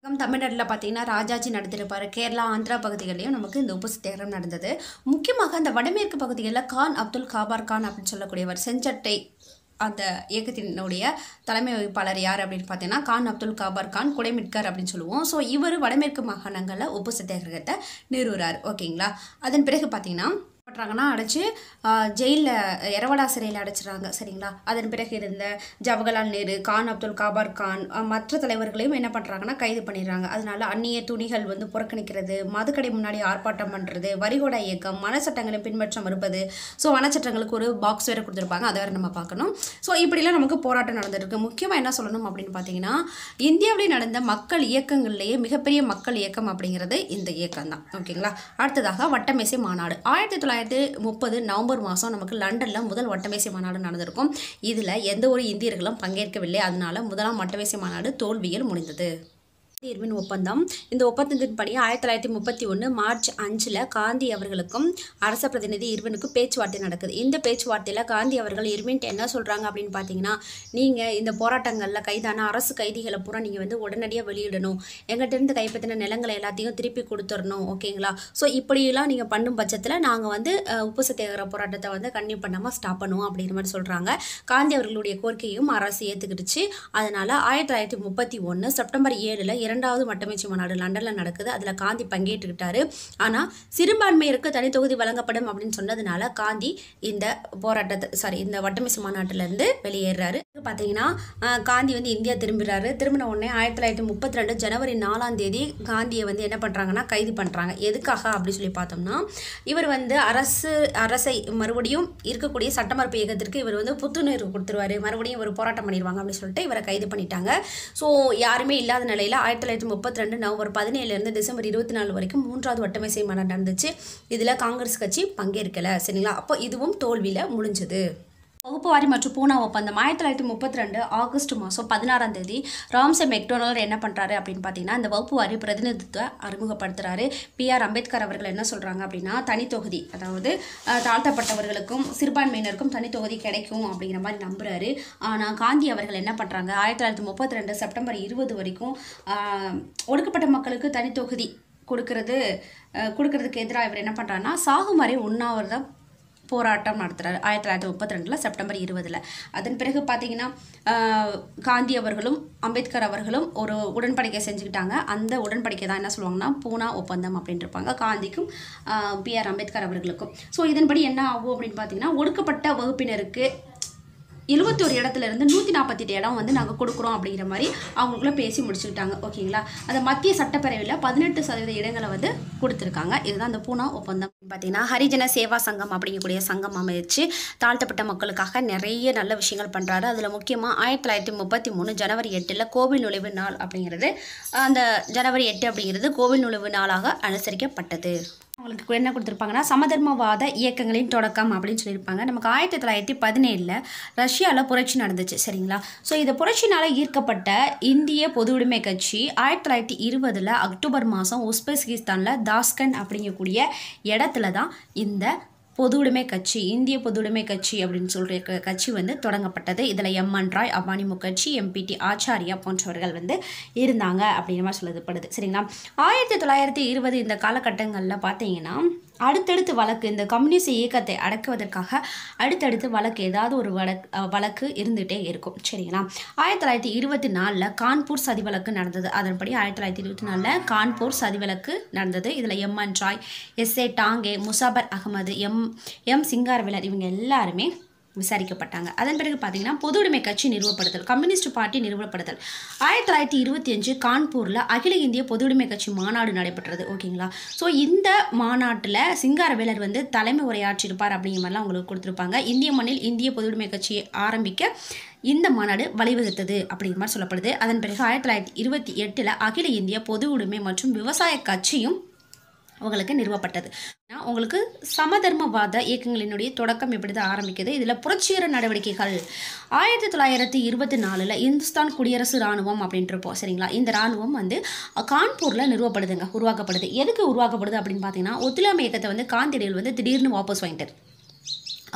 தமிழ்நாட்டில் பார்த்தீங்கன்னா ராஜாஜி நடத்திருப்பார் கேரளா ஆந்திரா பகுதிகளிலையும் நமக்கு இந்த உப்பு சத்தியாகிரகம் நடந்தது முக்கியமாக அந்த வடமேற்கு பகுதிகளில் கான் அப்துல் காபார் கான் அப்படின்னு சொல்லக்கூடியவர் செஞ்சட்டை அந்த இயக்கத்தினுடைய தலைமை வகிப்பாளர் யார் அப்படின்னு பார்த்தீங்கன்னா கான் அப்துல் காபார் கான் குடைமிட்கர் அப்படின்னு சொல்லுவோம் ஸோ இவர் வடமேற்கு மாகாணங்களில் உப்பு சத்தியாகிரகத்தை நிறுவுறார் ஓகேங்களா அதன் பிறகு பார்த்தீங்கன்னா பண்ணுறாங்கன்னா அடைச்சி ஜெயிலில் எரவடா சிறையில் அடைச்சிடுறாங்க சரிங்களா அதன் பிறகு இருந்த ஜவஹர்லால் நேரு கான் அப்துல் காபார் கான் அஹ், மற்ற தலைவர்களையும் என்ன பண்ணுறாங்கன்னா கைது பண்ணிடுறாங்க அதனால அந்நிய துணிகள் வந்து புறக்கணிக்கிறது மதுக்கடை முன்னாடி ஆர்ப்பாட்டம் பண்ணுறது வரிகோட இயக்கம் மனச்சட்டங்களை பின்பற்ற மறுப்பது ஸோ வனச்சட்டங்களுக்கு ஒரு பாக்ஸ் வேறு கொடுத்துருப்பாங்க அதை வேறு நம்ம பார்க்கணும் ஸோ இப்படிலாம் நமக்கு போராட்டம் நடந்திருக்கு முக்கியமாக என்ன சொல்லணும் அப்படின்னு பார்த்தீங்கன்னா இந்தியாவிலே நடந்த மக்கள் இயக்கங்கள்லேயே மிகப்பெரிய மக்கள் இயக்கம் அப்படிங்கிறது இந்த இயக்கம் தான் ஓகேங்களா அடுத்ததாக வட்டமேசை மாநாடு ஆயிரத்தி தொள்ளாயிரத்தி முப்பது நவம்பர் மாதம் நமக்கு லண்டனில் முதல் வட்டமேசை மாநாடு நடந்திருக்கும் இதில் எந்த ஒரு இந்தியர்களும் பங்கேற்கவில்லை அதனால முதலாம் வட்டமேசை மாநாடு தோல்வியில் முடிந்தது தீர்வின் ஒப்பந்தம் இந்த ஒப்பந்தத்தின்படி ஆயிரத்தி தொள்ளாயிரத்தி முப்பத்தி ஒன்று மார்ச் அஞ்சில் காந்தி அவர்களுக்கும் அரச பிரதிநிதி இர்வினுக்கும் பேச்சுவார்த்தை நடக்குது இந்த பேச்சுவார்த்தையில் காந்தி அவர்கள் இர்வின்ட்டு என்ன சொல்கிறாங்க அப்படின்னு பார்த்தீங்கன்னா நீங்கள் இந்த போராட்டங்களில் கைதான அரசு கைதிகளை பூரா நீங்கள் வந்து உடனடியாக வெளியிடணும் எங்கிட்ட இருந்து கைப்பற்றின நிலங்களை எல்லாத்தையும் திருப்பி கொடுத்துடணும் ஓகேங்களா ஸோ இப்படியெல்லாம் நீங்கள் பண்ணும் பட்சத்தில் நாங்கள் வந்து அஹ், உப்பு சத்தியாகிரக போராட்டத்தை வந்து கன்னியூ பண்ணாமல் ஸ்டாப் பண்ணுவோம் அப்படிங்கிற மாதிரி சொல்கிறாங்க காந்தி அவர்களுடைய கோரிக்கையும் அரசு ஏற்றுக்கிடுச்சு அதனால் ஆயிரத்தி தொள்ளாயிரத்தி முப்பத்தி ஒன்று செப்டம்பர் ஏழில் இரண்டாவது வட்டமேச்சி மாநாடு லண்டனில் நடக்குது அதில் காந்தி பங்கேற்றுக்கிட்டாரு ஆனால் சிறுபான்மையருக்கு தனி தொகுதி வழங்கப்படும் அப்படின்னு சொன்னதுனால காந்தி இந்த போராட்டத்தை சாரி இந்த வட்டமேசி மாநாட்டிலேருந்து வெளியேறாரு பார்த்தீங்கன்னா அஹ், காந்தி வந்து இந்தியா திரும்புகிறாரு திரும்பின உடனே ஆயிரத்தி தொள்ளாயிரத்தி முப்பத்தி ரெண்டு ஜனவரி நாலாம் தேதி காந்தியை வந்து என்ன பண்ணுறாங்கன்னா கைது பண்ணுறாங்க எதுக்காக அப்படி சொல்லி பார்த்தோம்னா இவர் வந்து அரசு அரசை மறுபடியும் இருக்கக்கூடிய சட்டமறுப்பு இயக்கத்திற்கு இவர் வந்து புத்துணர்வு கொடுத்துருவாரு மறுபடியும் இவர் போராட்டம் பண்ணிடுவாங்க அப்படின்னு சொல்லிட்டு இவரை கைது பண்ணிட்டாங்க ஸோ யாருமே இல்லாத நிலையில் ஆயிரத்தி தொள்ளாயிரத்தி முப்பத்தி ரெண்டு நவம்பர் பதினேழுலேருந்து டிசம்பர் இருபத்தி நாலு வரைக்கும் மூன்றாவது வட்டமேசை மாநாடு நடந்துச்சு இதில் காங்கிரஸ் கட்சி பங்கேற்கலை சரிங்களா அப்போ இதுவும் தோல்வியில் முடிஞ்சது வகுப்புவாரி மற்றும் பூனா ஒப்பந்தம் ஆயிரத்தி தொள்ளாயிரத்தி முப்பத்தி ரெண்டு ஆகஸ்ட் மாதம் பதினாறாம் தேதி ராம்சே மெக்டோனல் என்ன பண்ணுறாரு அப்படின்னு பார்த்தீங்கன்னா இந்த வகுப்புவாரி பிரதிநிதித்துவ அறிமுகப்படுத்துறாரு பிஆர் அம்பேத்கர் அவர்கள் என்ன சொல்கிறாங்க அப்படின்னா தனித்தொகுதி அதாவது அஹ், தாழ்த்தப்பட்டவர்களுக்கும் சிறுபான்மையினருக்கும் தனித்தொகுதி கிடைக்கும் அப்படிங்கிற மாதிரி நம்புறாரு ஆனால் காந்தி அவர்கள் என்ன பண்ணுறாங்க ஆயிரத்தி தொள்ளாயிரத்தி முப்பத்தி ரெண்டு செப்டம்பர் இருபது வரைக்கும் ஆஹ், ஒடுக்கப்பட்ட மக்களுக்கு தனித்தொகுதி கொடுக்கறது அஹ், கொடுக்கறதுக்கு எதிராக இவர் என்ன பண்ணுறாருன்னா சாகும் வரை உண்ணாவிரதம் போராட்டம் நடத்துகிறார் ஆயிரத்தி தொள்ளாயிரத்தி முப்பத்தி ரெண்டில் செப்டம்பர் இருபதில் அதன் பிறகு பார்த்தீங்கன்னா ஆஹ், காந்தி அவர்களும் அம்பேத்கர் அவர்களும் ஒரு உடன்படிக்கை செஞ்சுக்கிட்டாங்க அந்த உடன்படிக்கை தான் என்ன சொல்லுவாங்கன்னா பூனா ஒப்பந்தம் அப்படின்னு இருப்பாங்க காந்திக்கும் பிஆர் அம்பேத்கர் அவர்களுக்கும் ஸோ இதன்படி என்ன ஆகும் அப்படின்னு பார்த்தீங்கன்னா ஒடுக்கப்பட்ட வகுப்பினருக்கு எழுபத்தோரு இடத்துல இருந்து நூற்றி நாற்பத்தெட்டு இடம் வந்து நாங்கள் கொடுக்குறோம் அப்படிங்கிற மாதிரி அவங்களுக்குள்ள பேசி முடிச்சுக்கிட்டாங்க ஓகேங்களா அந்த மத்திய சட்டப்பேரவையில் பதினெட்டு சதவீத இடங்களை வந்து கொடுத்துருக்காங்க இதுதான் அந்த பூனா ஒப்பந்தம் பார்த்தீங்கன்னா ஹரிஜன சேவா சங்கம் அப்படிங்கக்கூடிய சங்கம் அமைச்சு தாழ்த்தப்பட்ட மக்களுக்காக நிறைய நல்ல விஷயங்கள் பண்ணுறாரு அதில் முக்கியமாக ஆயிரத்தி தொள்ளாயிரத்தி முப்பத்தி மூணு ஜனவரி எட்டில் கோவில் நுழைவு நாள் அப்படிங்கிறது அந்த ஜனவரி எட்டு அப்படிங்கிறது கோவில் நுழைவு நாளாக அனுசரிக்கப்பட்டது அவங்களுக்கு என்ன கொடுத்துருப்பாங்கன்னா சமதர்மவாத இயக்கங்களின் தொடக்கம் அப்படின்னு சொல்லியிருப்பாங்க நமக்கு ஆயிரத்தி தொள்ளாயிரத்தி பதினேழில் ரஷ்யாவில் புரட்சி நடந்துச்சு சரிங்களா ஸோ இந்த புரட்சினால் ஈர்க்கப்பட்ட இந்திய பொது உடைமை கட்சி ஆயிரத்தி தொள்ளாயிரத்தி இருபதில் அக்டோபர் மாதம் உஸ்பெஸ்கிஸ்தானில் தாஸ்கன் அப்படிங்கக்கூடிய இடத்துல தான் இந்த பொது உடைமை கட்சி இந்திய பொது உடைமை கட்சி அப்படின்னு சொல்கிற க- கட்சி வந்து தொடங்கப்பட்டது இதில் எம்என் ராய் அபானி முகர்ஜி எம்பிடி ஆச்சாரியா போன்றவர்கள் வந்து இருந்தாங்க அப்படிங்கிற மாதிரி சொல்லப்படுது சரிங்களா ஆயிரத்தி தொள்ளாயிரத்தி இருபது இந்த காலகட்டங்களில் பார்த்தீங்கன்னா அடுத்தடுத்து வழக்கு இந்த கம்யூனிஸ்ட் இயக்கத்தை அடக்குவதற்காக அடுத்தடுத்து வழக்கு ஏதாவது ஒரு வழக்கு அஹ், வழக்கு இருந்துகிட்டே இருக்கும் சரிங்களா ஆயிரத்தி தொள்ளாயிரத்தி இருபத்தி நாலில் கான்பூர் சதி வழக்கு நடந்தது அதன்படி ஆயிரத்தி தொள்ளாயிரத்தி இருபத்தி நாலில் கான்பூர் சதி வழக்கு நடந்தது இதில் MN Roy S A Dange Muzaffar Ahmed M M Singaravelar இவங்க எல்லாருமே விசாரிக்கப்பட்டாங்க அதன் பிறகு பார்த்தீங்கன்னா பொது உடைமை கட்சி நிறுவப்படுதல் கம்யூனிஸ்ட் பார்ட்டி நிறுவப்படுதல் ஆயிரத்தி தொள்ளாயிரத்தி இருபத்தி அஞ்சு கான்பூரில் அகில இந்திய பொது உடைமை கட்சி மாநாடு நடைபெற்றது ஓகேங்களா ஸோ இந்த மாநாட்டில் சிங்காரவேலர் வந்து தலைமை உரையாற்றிருப்பார் அப்படிங்கிற மாதிரிலாம் உங்களுக்கு கொடுத்துருப்பாங்க இந்திய மண்ணில் இந்திய பொது உடைமை கட்சியை ஆரம்பிக்க இந்த மாநாடு வழிவகுத்தது அப்படிங்கிற மாதிரி சொல்லப்படுது அதன் பிறகு ஆயிரத்தி தொள்ளாயிரத்தி இருபத்தி எட்டில் அகில இந்திய பொது உடைமை மற்றும் விவசாய கட்சியும் உங்களுக்கு நிறுவப்பட்டது ஆனா, உங்களுக்கு சமதர்மவாத இயக்கங்களினுடைய தொடக்கம் எப்படி தான் ஆரம்பிக்குது இதில் புரட்சிகர நடவடிக்கைகள் ஆயிரத்தி தொள்ளாயிரத்தி இருபத்தி நாலில் இந்துஸ்தான் குடியரசு இராணுவம் அப்படின்ட்டு இருப்போம் சரிங்களா இந்த இராணுவம் வந்து கான்பூரில் நிறுவப்படுதுங்க உருவாக்கப்படுது எதுக்கு உருவாக்கப்படுது அப்படின்னு பார்த்தீங்கன்னா ஒத்துழையாமை இயக்கத்தை வந்து காந்தியடிகள் வந்து திடீர்னு வாபஸ் வாங்கிட்டார்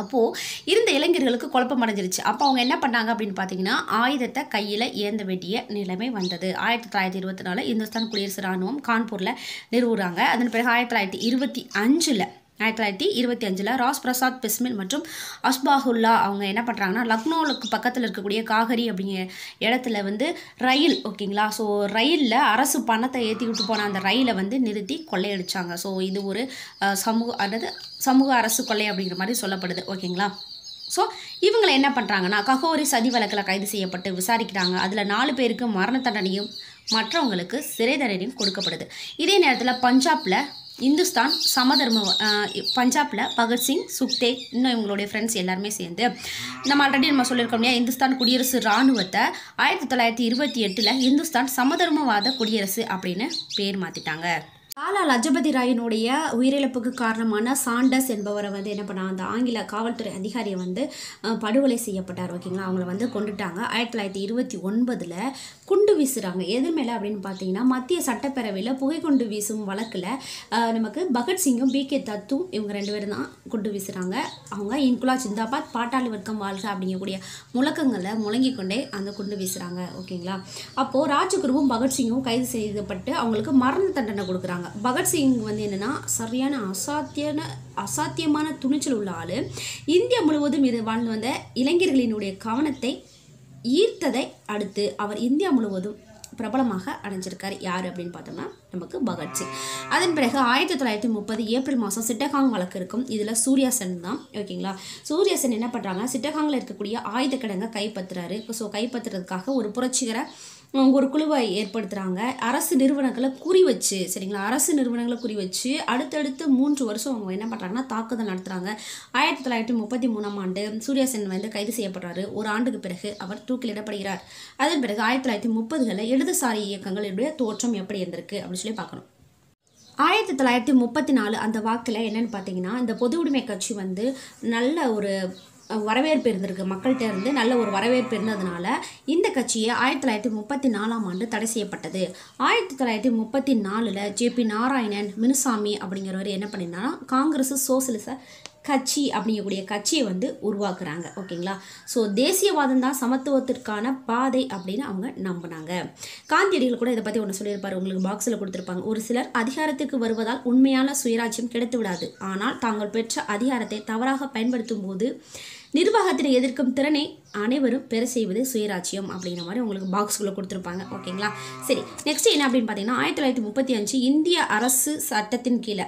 அப்போது இருந்த இளைஞர்களுக்கு குழப்பம் அடைஞ்சிருச்சு அப்போ அவங்க என்ன பண்ணாங்க அப்படின்னு பார்த்தீங்கன்னா ஆயுதத்தை கையில் ஏந்த வேண்டிய நிலைமை வந்தது ஆயிரத்தி தொள்ளாயிரத்தி இருபத்தி நாலு இந்துஸ்தான் குடியரசு ராணுவம் கான்பூரில் நிறுவுறாங்க அதன் பிறகு ஆயிரத்தி தொள்ளாயிரத்தி இருபத்தி அஞ்சில் ஆயிரத்தி தொள்ளாயிரத்தி இருபத்தி அஞ்சில் ராஸ் பிரசாத் பிஸ்மில் மற்றும் அஸ்பாஹுல்லா அவங்க என்ன பண்ணுறாங்கன்னா லக்னோவுக்கு பக்கத்தில் இருக்கக்கூடிய காகரி அப்படிங்கிற இடத்துல வந்து ரயில் ஓகேங்களா ஸோ ரயிலில் அரசு பணத்தை ஏற்றி விட்டு போன அந்த ரயிலை வந்து நிறுத்தி கொள்ளையடிச்சாங்க ஸோ இது ஒரு அஹ், சமூக அதாவது சமூக அரசு கொள்ளை அப்படிங்கிற மாதிரி சொல்லப்படுது ஓகேங்களா ஸோ இவங்களை என்ன பண்ணுறாங்கன்னா ககோரி சதி வழக்கில் கைது செய்யப்பட்டு விசாரிக்கிறாங்க அதில் நாலு பேருக்கு மரண தண்டனையும் மற்றவங்களுக்கு சிறை தண்டனையும் கொடுக்கப்படுது இதே நேரத்தில் பஞ்சாபில் இந்துஸ்தான் சமதர்ம பஞ்சாபில் பகத்சிங் சுக்தேவ் இன்னும் இவங்களுடைய ஃப்ரெண்ட்ஸ் எல்லாருமே சேர்ந்து நம்ம ஆல்ரெடி நம்ம சொல்லியிருக்கோம் இல்லையா இந்துஸ்தான் குடியரசு இராணுவத்தை ஆயிரத்தி தொள்ளாயிரத்தி இருபத்தி எட்டில் இந்துஸ்தான் சமதர்மவாத குடியரசு அப்படின்னு பேர் மாற்றிட்டாங்க லாலா லஜபதி ராயினுடைய உயிரிழப்புக்கு காரணமான சாண்டஸ் என்பவரை வந்து என்ன பண்ணாங்க அந்த ஆங்கில காவல்துறை அதிகாரியை வந்து அஹ், படுகொலை செய்யப்பட்டார் ஓகேங்களா அவங்கள வந்து கொண்டுட்டாங்க ஆயிரத்தி தொள்ளாயிரத்தி இருபத்தி ஒன்பதில் குண்டு வீசுகிறாங்க எது மேலே அப்படின்னு பார்த்தீங்கன்னா மத்திய சட்டப்பேரவையில் புகை குண்டு வீசும் வழக்கில் அஹ், நமக்கு பகத்சிங்கும் பி கே தத்தும் இவங்க ரெண்டு பேரும் தான் குண்டு வீசுகிறாங்க அவங்க இன்குலா ஜிந்தாபாத் பாட்டாளி வர்க்கம் வாழ்க அப்படிங்கக்கூடிய முழக்கங்களை முழங்கிக் கொண்டே அந்த குண்டு வீசுகிறாங்க ஓகேங்களா அப்போது ராஜகுருவும் பகத்சிங்கும் கைது செய்யப்பட்டு அவங்களுக்கு மரண தண்டனை கொடுக்குறாங்க பகத்சிங் வந்து என்னென்னா சரியான அசாத்தியான அசாத்தியமான துணிச்சல் உள்ள ஆள் இந்தியா முழுவதும் இது வாழ்ந்து வந்த இளைஞர்களினுடைய கவனத்தை ஈர்த்ததை அடுத்து அவர் இந்தியா முழுவதும் பிரபலமாக அடைஞ்சிருக்காரு யார் அப்படின்னு பார்த்தோம்னா நமக்கு பகத்சிங் அதன் பிறகு ஆயிரத்தி தொள்ளாயிரத்தி முப்பது ஏப்ரல் மாதம் சிட்டகாங் வழக்கு இருக்கும் இதில் சூர்யா சென் தான் ஓகேங்களா சூர்யா சென் என்ன பண்ணுறாங்க சிட்டகாங்கில் இருக்கக்கூடிய ஆயுத கிடங்கை கைப்பற்றுறாரு ஸோ கைப்பற்றுறதுக்காக ஒரு புரட்சிகர உம், ஒரு குழுவை ஏற்படுத்துகிறாங்க அரசு நிறுவனங்களை குறி வச்சு சரிங்களா அரசு நிறுவனங்களை குறி வச்சு அடுத்தடுத்து மூன்று வருஷம் அவங்க என்ன பண்ணுறாங்கன்னா தாக்குதல் நடத்துகிறாங்க ஆயிரத்தி தொள்ளாயிரத்தி முப்பத்தி மூணாம் ஆண்டு சூர்யா சென் வந்து கைது செய்யப்படுறாரு ஒரு ஆண்டுக்கு பிறகு அவர் தூக்கிலிடப்படுகிறார் அதன் பிறகு ஆயிரத்தி தொள்ளாயிரத்தி முப்பதுகளில் இடதுசாரி இயக்கங்களுடைய தோற்றம் எப்படி இருந்திருக்கு அப்படின்னு சொல்லி பார்க்கணும் ஆயிரத்தி தொள்ளாயிரத்தி முப்பத்தி நாலு அந்த வாக்கில் என்னன்னு பார்த்தீங்கன்னா இந்த பொது உடைமை கட்சி வந்து நல்ல ஒரு அஹ், வரவேற்பு இருந்திருக்கு மக்கள்கிட்ட இருந்து நல்ல ஒரு வரவேற்பு இருந்ததுனால இந்த கட்சியை ஆயிரத்தி தொள்ளாயிரத்தி முப்பத்தி நாலாம் ஆண்டு தடை செய்யப்பட்டது ஆயிரத்தி தொள்ளாயிரத்தி முப்பத்தி நாலில் ஜேபி நாராயணன் மினுசாமி அப்படிங்கிறவர் என்ன பண்ணியிருந்தாங்கன்னா காங்கிரஸ் சோசியலிச கட்சி அப்படிங்கக்கூடிய கட்சியை வந்து உருவாக்குறாங்க ஓகேங்களா ஸோ தேசியவாதம் தான் சமத்துவத்திற்கான பாதை அப்படின்னு அவங்க நம்பினாங்க காந்தியடிகள் கூட இதை பற்றி ஒன்று சொல்லியிருப்பார் உங்களுக்கு பாக்ஸில் கொடுத்துருப்பாங்க ஒரு சிலர் அதிகாரத்துக்கு வருவதால் உண்மையான சுயராஜ்யம் கிடைத்து விடாது ஆனால் தாங்கள் பெற்ற அதிகாரத்தை தவறாக பயன்படுத்தும் போது நிர்வாகத்தினை எதிர்க்கும் திறனை அனைவரும் பெற செய்வது சுயராஜ்யம் அப்படிங்கிற மாதிரி உங்களுக்கு பாக்ஸ்குள்ளே கொடுத்துருப்பாங்க ஓகேங்களா சரி நெக்ஸ்ட் என்ன அப்படின்னு பார்த்தீங்கன்னா ஆயிரத்தி தொள்ளாயிரத்தி முப்பத்தி அஞ்சு இந்திய அரசு சட்டத்தின் கீழே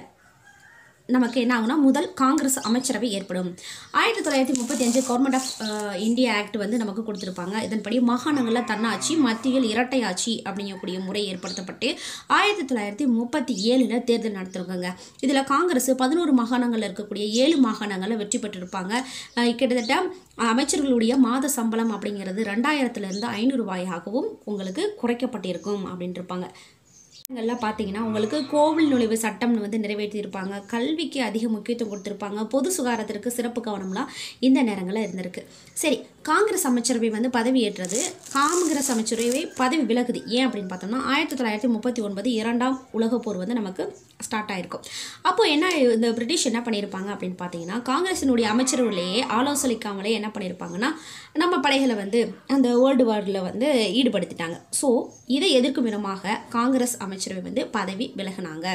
நமக்கு என்ன ஆகும்னா முதல் காங்கிரஸ் அமைச்சரவை ஏற்படும் ஆயிரத்தி தொள்ளாயிரத்தி முப்பத்தி அஞ்சு கவர்மெண்ட் ஆஃப் இந்தியா ஆக்ட் வந்து நமக்கு கொடுத்துருப்பாங்க இதன்படி மாகாணங்களில் தன்னாட்சி மத்தியில் இரட்டை ஆட்சி அப்படிங்கக்கூடிய முறை ஏற்படுத்தப்பட்டு ஆயிரத்தி தொள்ளாயிரத்தி முப்பத்தி ஏழில் தேர்தல் நடத்திருக்காங்க இதில் காங்கிரஸ் பதினோரு மாகாணங்களில் இருக்கக்கூடிய ஏழு மாகாணங்களில் வெற்றி பெற்றிருப்பாங்க அஹ் கிட்டத்தட்ட அமைச்சர்களுடைய மாத சம்பளம் அப்படிங்கிறது ரெண்டாயிரத்துலேருந்து ஐநூறு ரூபாயாகவும் உங்களுக்கு குறைக்கப்பட்டிருக்கும் அப்படின்னு இருப்பாங்க எல்லாம் பார்த்தீங்கன்னா உங்களுக்கு கோவில் நுழைவு சட்டம்னு வந்து நிறைவேற்றியிருப்பாங்க கல்விக்கு அதிக முக்கியத்துவம் கொடுத்துருப்பாங்க பொது சுகாதாரத்திற்கு சிறப்பு கவனம்லாம் இந்த நேரங்களில் இருந்திருக்கு சரி காங்கிரஸ் அமைச்சரவை வந்து பதவியேற்றது காங்கிரஸ் அமைச்சரவை பதவி விலகுது ஏன் அப்படின்னு பார்த்தோம்னா ஆயிரத்தி தொள்ளாயிரத்தி முப்பத்தி ஒன்பது இரண்டாம் உலகப் போர் வந்து நமக்கு ஸ்டார்ட் ஆயிருக்கும் அப்போ என்ன இந்த பிரிட்டிஷ் என்ன பண்ணியிருப்பாங்க அப்படின்னு பார்த்தீங்கன்னா காங்கிரஸினுடைய அமைச்சரவையிலேயே ஆலோசனைக்காமலே என்ன பண்ணியிருப்பாங்கன்னா நம்ம படைகளை வந்து அந்த வேர்ல்டு வாரில் வந்து ஈடுபடுத்திட்டாங்க ஸோ இதை எதிர்க்கும் விதமாக காங்கிரஸ் அமைச்சரவை வந்து பதவி விலகினாங்க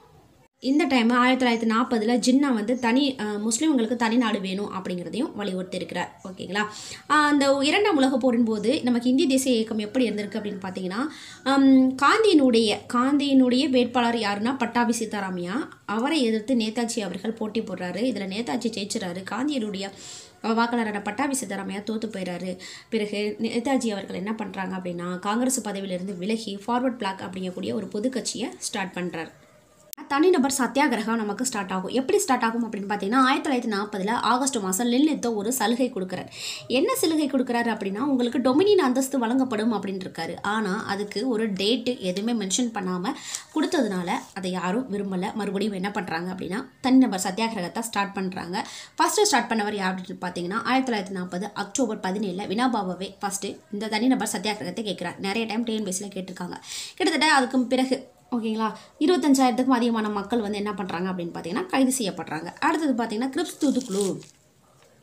இந்த டைம் ஆயிரத்தி தொள்ளாயிரத்தி நாற்பதில் ஜின்னா வந்து தனி அஹ், முஸ்லிம்களுக்கு தனி நாடு வேணும் அப்படிங்கிறதையும் வலியுறுத்தி இருக்கிறார் ஓகேங்களா அஹ், அந்த இரண்டாம் உலகப் போரின் போது நமக்கு இந்திய தேசிய இயக்கம் எப்படி இருந்திருக்கு அப்படின்னு பார்த்தீங்கன்னா ஹம், காந்தியினுடைய காந்தியினுடைய வேட்பாளர் யாருன்னா பட்டாபி சீதாராமையா அவரை எதிர்த்து நேதாஜி அவர்கள் போட்டி போடுறாரு இதில் நேதாஜி ஜெயிச்சிறாரு காந்தியினுடைய அஹ், வாக்காளரான பட்டாபி சீதாராமையா தோத்து போயிறாரு பிறகு நேதாஜி அவர்கள் என்ன பண்ணுறாங்க அப்படின்னா காங்கிரஸ் பதவியிலிருந்து விலகி ஃபார்வர்ட் பிளாக் அப்படிங்கக்கூடிய ஒரு பொது கட்சியை ஸ்டார்ட் பண்ணுறாரு தனிநபர் சத்தியாகிரகம் நமக்கு ஸ்டார்ட் ஆகும் எப்படி ஸ்டார்ட் ஆகும் அப்படின்னு பார்த்தீங்கன்னா ஆயிரத்தி தொள்ளாயிரத்தி நாற்பதில் ஆகஸ்ட் மாதம் லில்லித்தோ ஒரு சலுகை கொடுக்குறாரு என்ன சலுகை கொடுக்குறாரு அப்படின்னா உங்களுக்கு டொமினியன் அந்தஸ்து வழங்கப்படும் அப்படின்னு இருக்காரு ஆனால் அதுக்கு ஒரு டேட்டு எதுவுமே மென்ஷன் பண்ணாமல் கொடுத்ததுனால அதை யாரும் விரும்பலை மறுபடியும் என்ன பண்ணுறாங்க அப்படின்னா தனிநபர் சத்தியாகிரகத்தை ஸ்டார்ட் பண்ணுறாங்க ஃபஸ்ட்டு ஸ்டார்ட் பண்ணவர் யார் அப்படின்னு பார்த்தீங்கன்னா ஆயிரத்தி தொள்ளாயிரத்தி நாற்பது அக்டோபர் பதினேழில் வினாபாபாவே ஃபஸ்ட்டு இந்த தனிநபர் சத்தியாகிரகத்தை கேட்குறார் நிறைய டைம் டிஎன்பிஎஸ்சியில் கேட்டிருக்காங்க கிட்டத்தட்ட அதுக்கு பிறகு ஓகேங்களா இருபத்தஞ்சாயிரத்துக்கும் அதிகமான மக்கள் வந்து என்ன பண்ணுறாங்க அப்படின்னு பார்த்தீங்கன்னா கைது செய்யப்படுறாங்க அடுத்தது பார்த்தீங்கன்னா கிரிப்ஸ் தூதுக்குழு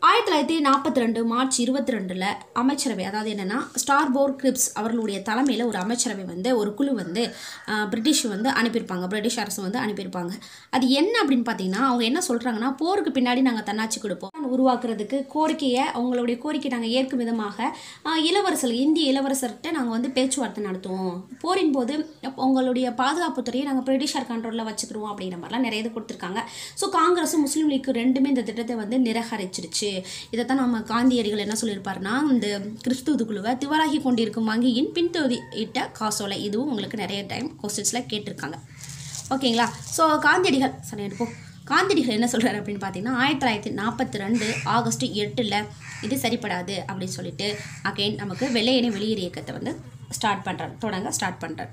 ஆயிரத்தி தொள்ளாயிரத்தி நாற்பத்தி ரெண்டு மார்ச் இருபத்தி ரெண்டில் அமைச்சரவை அதாவது என்னென்னா ஸ்டார் போர் கிரிப்ஸ் அவர்களுடைய தலைமையில் ஒரு அமைச்சரவை வந்து ஒரு குழு வந்து ஆஹ், பிரிட்டிஷ் வந்து அனுப்பியிருப்பாங்க பிரிட்டிஷ் அரசு வந்து அனுப்பியிருப்பாங்க அது என்ன அப்படின்னு பார்த்தீங்கன்னா அவங்க என்ன சொல்கிறாங்கன்னா போருக்கு பின்னாடி நாங்கள் தன்னாட்சி கொடுப்போம் உருவாக்குறதுக்கு கோரிக்கையை அவங்களுடைய கோரிக்கை நாங்கள் ஏற்கும் விதமாக ஆஹ், இளவரசர் இந்திய இளவரசர்கிட்ட நாங்கள் வந்து பேச்சுவார்த்தை நடத்துவோம் போரின் போது உங்களுடைய பாதுகாப்புத்துறையை நாங்கள் பிரிட்டிஷார் கண்ட்ரோலில் வச்சுக்கிறோம் அப்படிங்கிற மாதிரிலாம் நிறைய இது கொடுத்துருக்காங்க ஸோ காங்கிரஸும் முஸ்லீம் லீக் ரெண்டுமே இந்த திட்டத்தை வந்து நிராகரிச்சிருச்சு இதைத்தான் நம்ம காந்தியடிகள் என்ன சொல்லியிருப்பாருன்னா இந்த கிறிஸ்துவ குழுவை திவாலாகி கொண்டிருக்கும் வங்கியின் பின்தொதி இட்ட காசோலை இதுவும் உங்களுக்கு நிறைய டைம் கொஸ்டின்ஸில் கேட்டிருக்காங்க ஓகேங்களா ஸோ காந்தியடிகள் சரி எடுப்போம் காந்தியடிகள் என்ன சொல்கிறாரு அப்படின்னு பார்த்தீங்கன்னா ஆயிரத்தி தொள்ளாயிரத்தி நாற்பத்தி ரெண்டு ஆகஸ்ட் எட்டில் இது சரிப்படாது அப்படின்னு சொல்லிட்டு அகைன் நமக்கு வெள்ளையணி வெளியேறு இயக்கத்தை வந்து ஸ்டார்ட் பண்ணுறாரு தொடங்க ஸ்டார்ட் பண்ணுறாரு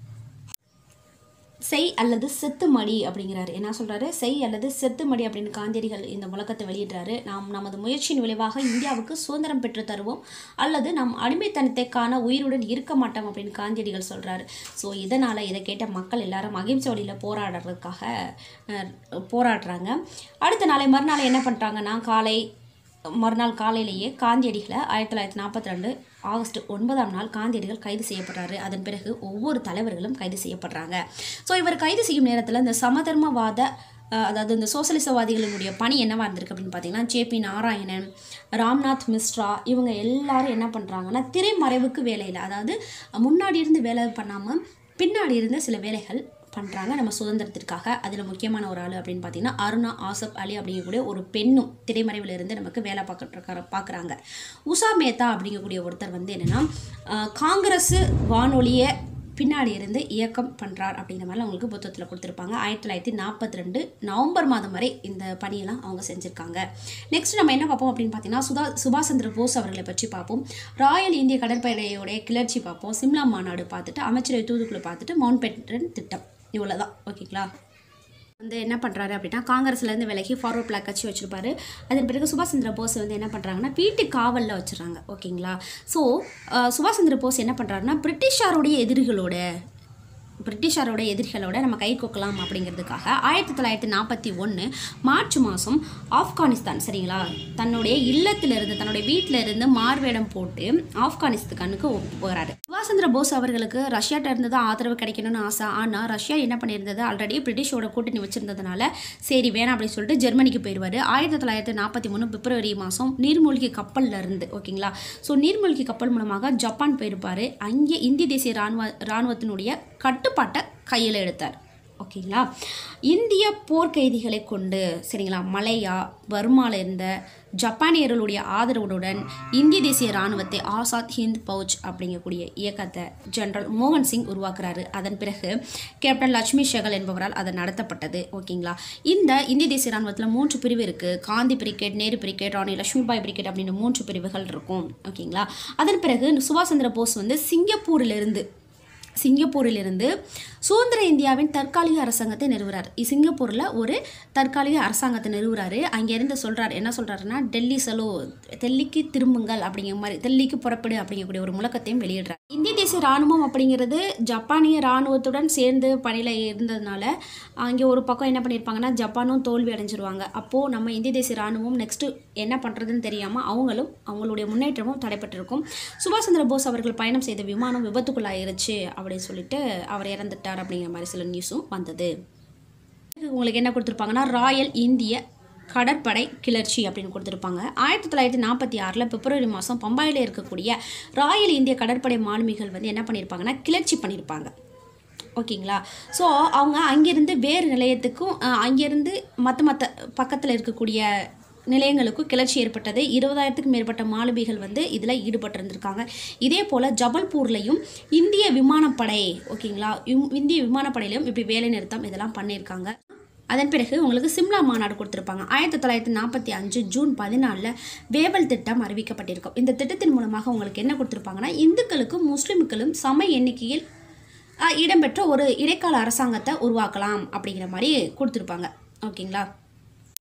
செய் அல்லது செத்து மடி அப்படிங்கிறாரு என்ன சொல்றாரு செய் அல்லது செத்து மடி அப்படின்னு காந்தியடிகள் இந்த முழக்கத்தை வெளியிடுறாரு நாம் நமது முயற்சியின் விளைவாக இந்தியாவுக்கு சுதந்திரம் பெற்று தருவோம் அல்லது நாம் அடிமைத்தனத்தை காண உயிருடன் இருக்க மாட்டோம் அப்படின்னு காந்தியடிகள் சொல்றாரு ஸோ இதனால இதை கேட்ட மக்கள் எல்லாரும் அகிம்சை வழியில் போராடுறதுக்காக அஹ், போராடுறாங்க அடுத்த நாளை மறுநாள் என்ன பண்ணுறாங்கன்னா காலை மறுநாள் காலையிலேயே காந்தியடிகளை ஆயிரத்தி தொள்ளாயிரத்தி நாற்பத்தி ரெண்டு ஆகஸ்ட் ஒன்பதாம் நாள் காந்தியடிகள் கைது செய்யப்படுறாரு அதன் பிறகு ஒவ்வொரு தலைவர்களும் கைது செய்யப்படுறாங்க ஸோ இவர் கைது செய்யும் நேரத்தில் இந்த சமதர்மவாத அஹ், அதாவது இந்த சோசலிசவாதிகளினுடைய பணி என்னவா இருந்திருக்கு அப்படின்னு பார்த்தீங்கன்னா ஜேபி நாராயணன் ராம்நாத் மிஸ்ரா இவங்க எல்லாரும் என்ன பண்ணுறாங்கன்னா திரைமறைவுக்கு வேலையில் அதாவது முன்னாடி இருந்து வேலை பண்ணாமல் பின்னாடி இருந்து சில வேலைகள் பண்ணுறாங்க நம்ம சுதந்திரத்திற்காக அதில் முக்கியமான ஒரு ஆள் அப்படின்னு பார்த்தீங்கன்னா அருணா ஆசப் அலி அப்படிங்கக்கூடிய ஒரு பெண்ணும் திரைமறைவில் இருந்து நமக்கு வேலை பார்க்க பார்க்குறாங்க உஷா மேத்தா அப்படிங்கக்கூடிய ஒருத்தர் வந்து என்னென்னா காங்கிரஸ் வானொலியை பின்னாடி இருந்து இயக்கம் பண்ணுறார் அப்படிங்கிற மாதிரி அவங்களுக்கு புத்தகத்தில் கொடுத்துருப்பாங்க ஆயிரத்தி தொள்ளாயிரத்தி நாற்பத்தி ரெண்டு நவம்பர் மாதம் வரை இந்த பணியெல்லாம் அவங்க செஞ்சுருக்காங்க நெக்ஸ்ட் நம்ம என்ன பார்ப்போம் அப்படின்னு பார்த்தீங்கன்னா சுதா சுபாஷ் சந்திர போஸ் அவர்களை பற்றி பார்ப்போம் ராயல் இந்திய கடற்படையோடைய கிளர்ச்சி பார்ப்போம் சிம்லா மாநாடு பார்த்துட்டு அமைச்சரவை தூதுக்குழு பார்த்துட்டு மவுண்ட் பேட்டன் திட்டம் இவ்வளோதான் ஓகேங்களா வந்து என்ன பண்ணுறாரு அப்படின்னா காங்கிரஸ்லேருந்து விலகி ஃபார்வர்ட் பிளாக் கட்சி வச்சிருப்பாரு அதன் பிறகு சுபாஷ் சந்திர போஸ் வந்து என்ன பண்ணுறாங்கன்னா வீட்டு காவலில் வச்சுறாங்க ஓகேங்களா ஸோ சுபாஷ் சந்திர போஸ் என்ன பண்ணுறாருன்னா பிரிட்டிஷாருடைய எதிரிகளோட பிரிட்டிஷாரோட எதிரிகளோட நம்ம கை கோக்கலாம் அப்படிங்கிறதுக்காக ஆயிரத்தி தொள்ளாயிரத்தி நாற்பத்தி ஒன்று மார்ச் மாதம் ஆப்கானிஸ்தான் சரிங்களா தன்னுடைய இல்லத்திலிருந்து தன்னுடைய வீட்டில இருந்து மார்வேடம் போட்டு ஆப்கானிஸ்தானுக்கு போகிறாரு சுபாஷ் சந்திர போஸ் அவர்களுக்கு ரஷ்யாட்ட இருந்து தான் ஆதரவு கிடைக்கணும்னு ஆசை ஆனால் ரஷ்யா என்ன பண்ணியிருந்தது ஆல்ரெடி பிரிட்டிஷோட கூட்டணி வச்சிருந்ததுனால சரி வேணாம் அப்படின்னு சொல்லிட்டு ஜெர்மனிக்கு போயிடுவார் ஆயிரத்தி தொள்ளாயிரத்தி நாற்பத்தி மூணு பிப்ரவரி மாதம் நீர்மூழ்கி கப்பல்ல இருந்து ஓகேங்களா ஸோ நீர்மூழ்கி கப்பல் மூலமாக ஜப்பான் போயிருப்பார் அங்கே இந்திய தேசிய ராணுவ ராணுவத்தினுடைய கட்டுப்பாட்டை கையில் எடுத்தார் ஓகேங்களா இந்திய போர்க்கைதிகளை கொண்டு சரிங்களா மலையா பர்மால இருந்த ஜப்பானியர்களுடைய ஆதரவுடன் இந்திய தேசிய இராணுவத்தை ஆசாத் ஹிந்த் பவுச் அப்படிங்கக்கூடிய இயக்கத்தை ஜெனரல் மோகன் சிங் உருவாக்குறாரு அதன் பிறகு கேப்டன் லட்சுமி ஷெகல் என்பவரால் அது நடத்தப்பட்டது ஓகேங்களா இந்த இந்திய தேசிய இராணுவத்தில் மூன்று பிரிவு இருக்குது Gandhi brigade Nehru brigade Rani Lakshmibai brigade அப்படின்னு மூன்று பிரிவுகள் இருக்கும் ஓகேங்களா அதன் பிறகு சுபாஷ் சந்திர போஸ் வந்து சிங்கப்பூரிலிருந்து சிங்கப்பூரிலிருந்து சுதந்திர இந்தியாவின் தற்காலிக அரசாங்கத்தை நிறுவுறார் சிங்கப்பூரில் ஒரு தற்காலிக அரசாங்கத்தை நிறுவுறாரு அங்கேருந்து சொல்கிறார் என்ன சொல்கிறாருன்னா டெல்லி செலோ டெல்லிக்கு திரும்புங்கள் அப்படிங்கிற மாதிரி டெல்லிக்கு புறப்படு அப்படிங்கக்கூடிய ஒரு முழக்கத்தையும் வெளியிடுறார் இந்திய தேசிய இராணுவம் அப்படிங்கிறது ஜப்பானிய இராணுவத்துடன் சேர்ந்து பணியில் இருந்ததுனால அங்கே ஒரு பக்கம் என்ன பண்ணியிருப்பாங்கன்னா ஜப்பானும் தோல்வி அடைஞ்சிருவாங்க அப்போது நம்ம இந்திய தேசிய இராணுவம் நெக்ஸ்ட்டு என்ன பண்ணுறதுன்னு தெரியாமல் அவங்களும் அவங்களுடைய முன்னேற்றமும் தடைப்பட்டிருக்கும் சுபாஷ் சந்திர போஸ் அவர்கள் பயணம் செய்த விமானம் விபத்துக்குள்ளாயிருச்சு அப்படின்னு சொல்லிட்டு அவர் இறந்துட்டார் அப்படிங்கிற மாதிரி சில நியூஸும் வந்தது உங்களுக்கு என்ன கொடுத்துருப்பாங்கன்னா ராயல் இந்திய கடற்படை கிளர்ச்சி அப்படின்னு கொடுத்துருப்பாங்க ஆயிரத்தி தொள்ளாயிரத்தி நாற்பத்தி ஆறில் பிப்ரவரி மாதம் பம்பாயில் இருக்கக்கூடிய ராயல் இந்திய கடற்படை மாலுமிகள் வந்து என்ன பண்ணியிருப்பாங்கன்னா கிளர்ச்சி பண்ணியிருப்பாங்க ஓகேங்களா ஸோ அவங்க அங்கேருந்து வேறு நிலையத்துக்கும் அஹ், அங்கேருந்து மற்ற மற்ற பக்கத்தில் இருக்கக்கூடிய நிலையங்களுக்கும் கிளர்ச்சி ஏற்பட்டது இருபதாயிரத்துக்கும் மேற்பட்ட மாலுமிகள் வந்து இதில் ஈடுபட்டிருந்திருக்காங்க இதே போல் ஜபல்பூர்லேயும் இந்திய விமானப்படை ஓகேங்களா இம்- இந்திய விமானப்படையிலையும் இப்படி வேலை நிறுத்தம் இதெல்லாம் பண்ணியிருக்காங்க அதன் பிறகு உங்களுக்கு சிம்லா மாநாடு கொடுத்துருப்பாங்க ஆயிரத்தி தொள்ளாயிரத்தி நாற்பத்தி அஞ்சு ஜூன் பதினாலில் வேவல் திட்டம் அறிவிக்கப்பட்டிருக்கும் இந்த திட்டத்தின் மூலமாக உங்களுக்கு என்ன கொடுத்துருப்பாங்கன்னா இந்துக்களுக்கும் முஸ்லிம்களும் சம எண்ணிக்கையில் அஹ், இடம்பெற்ற ஒரு இடைக்கால அரசாங்கத்தை உருவாக்கலாம் அப்படிங்கிற மாதிரி கொடுத்துருப்பாங்க ஓகேங்களா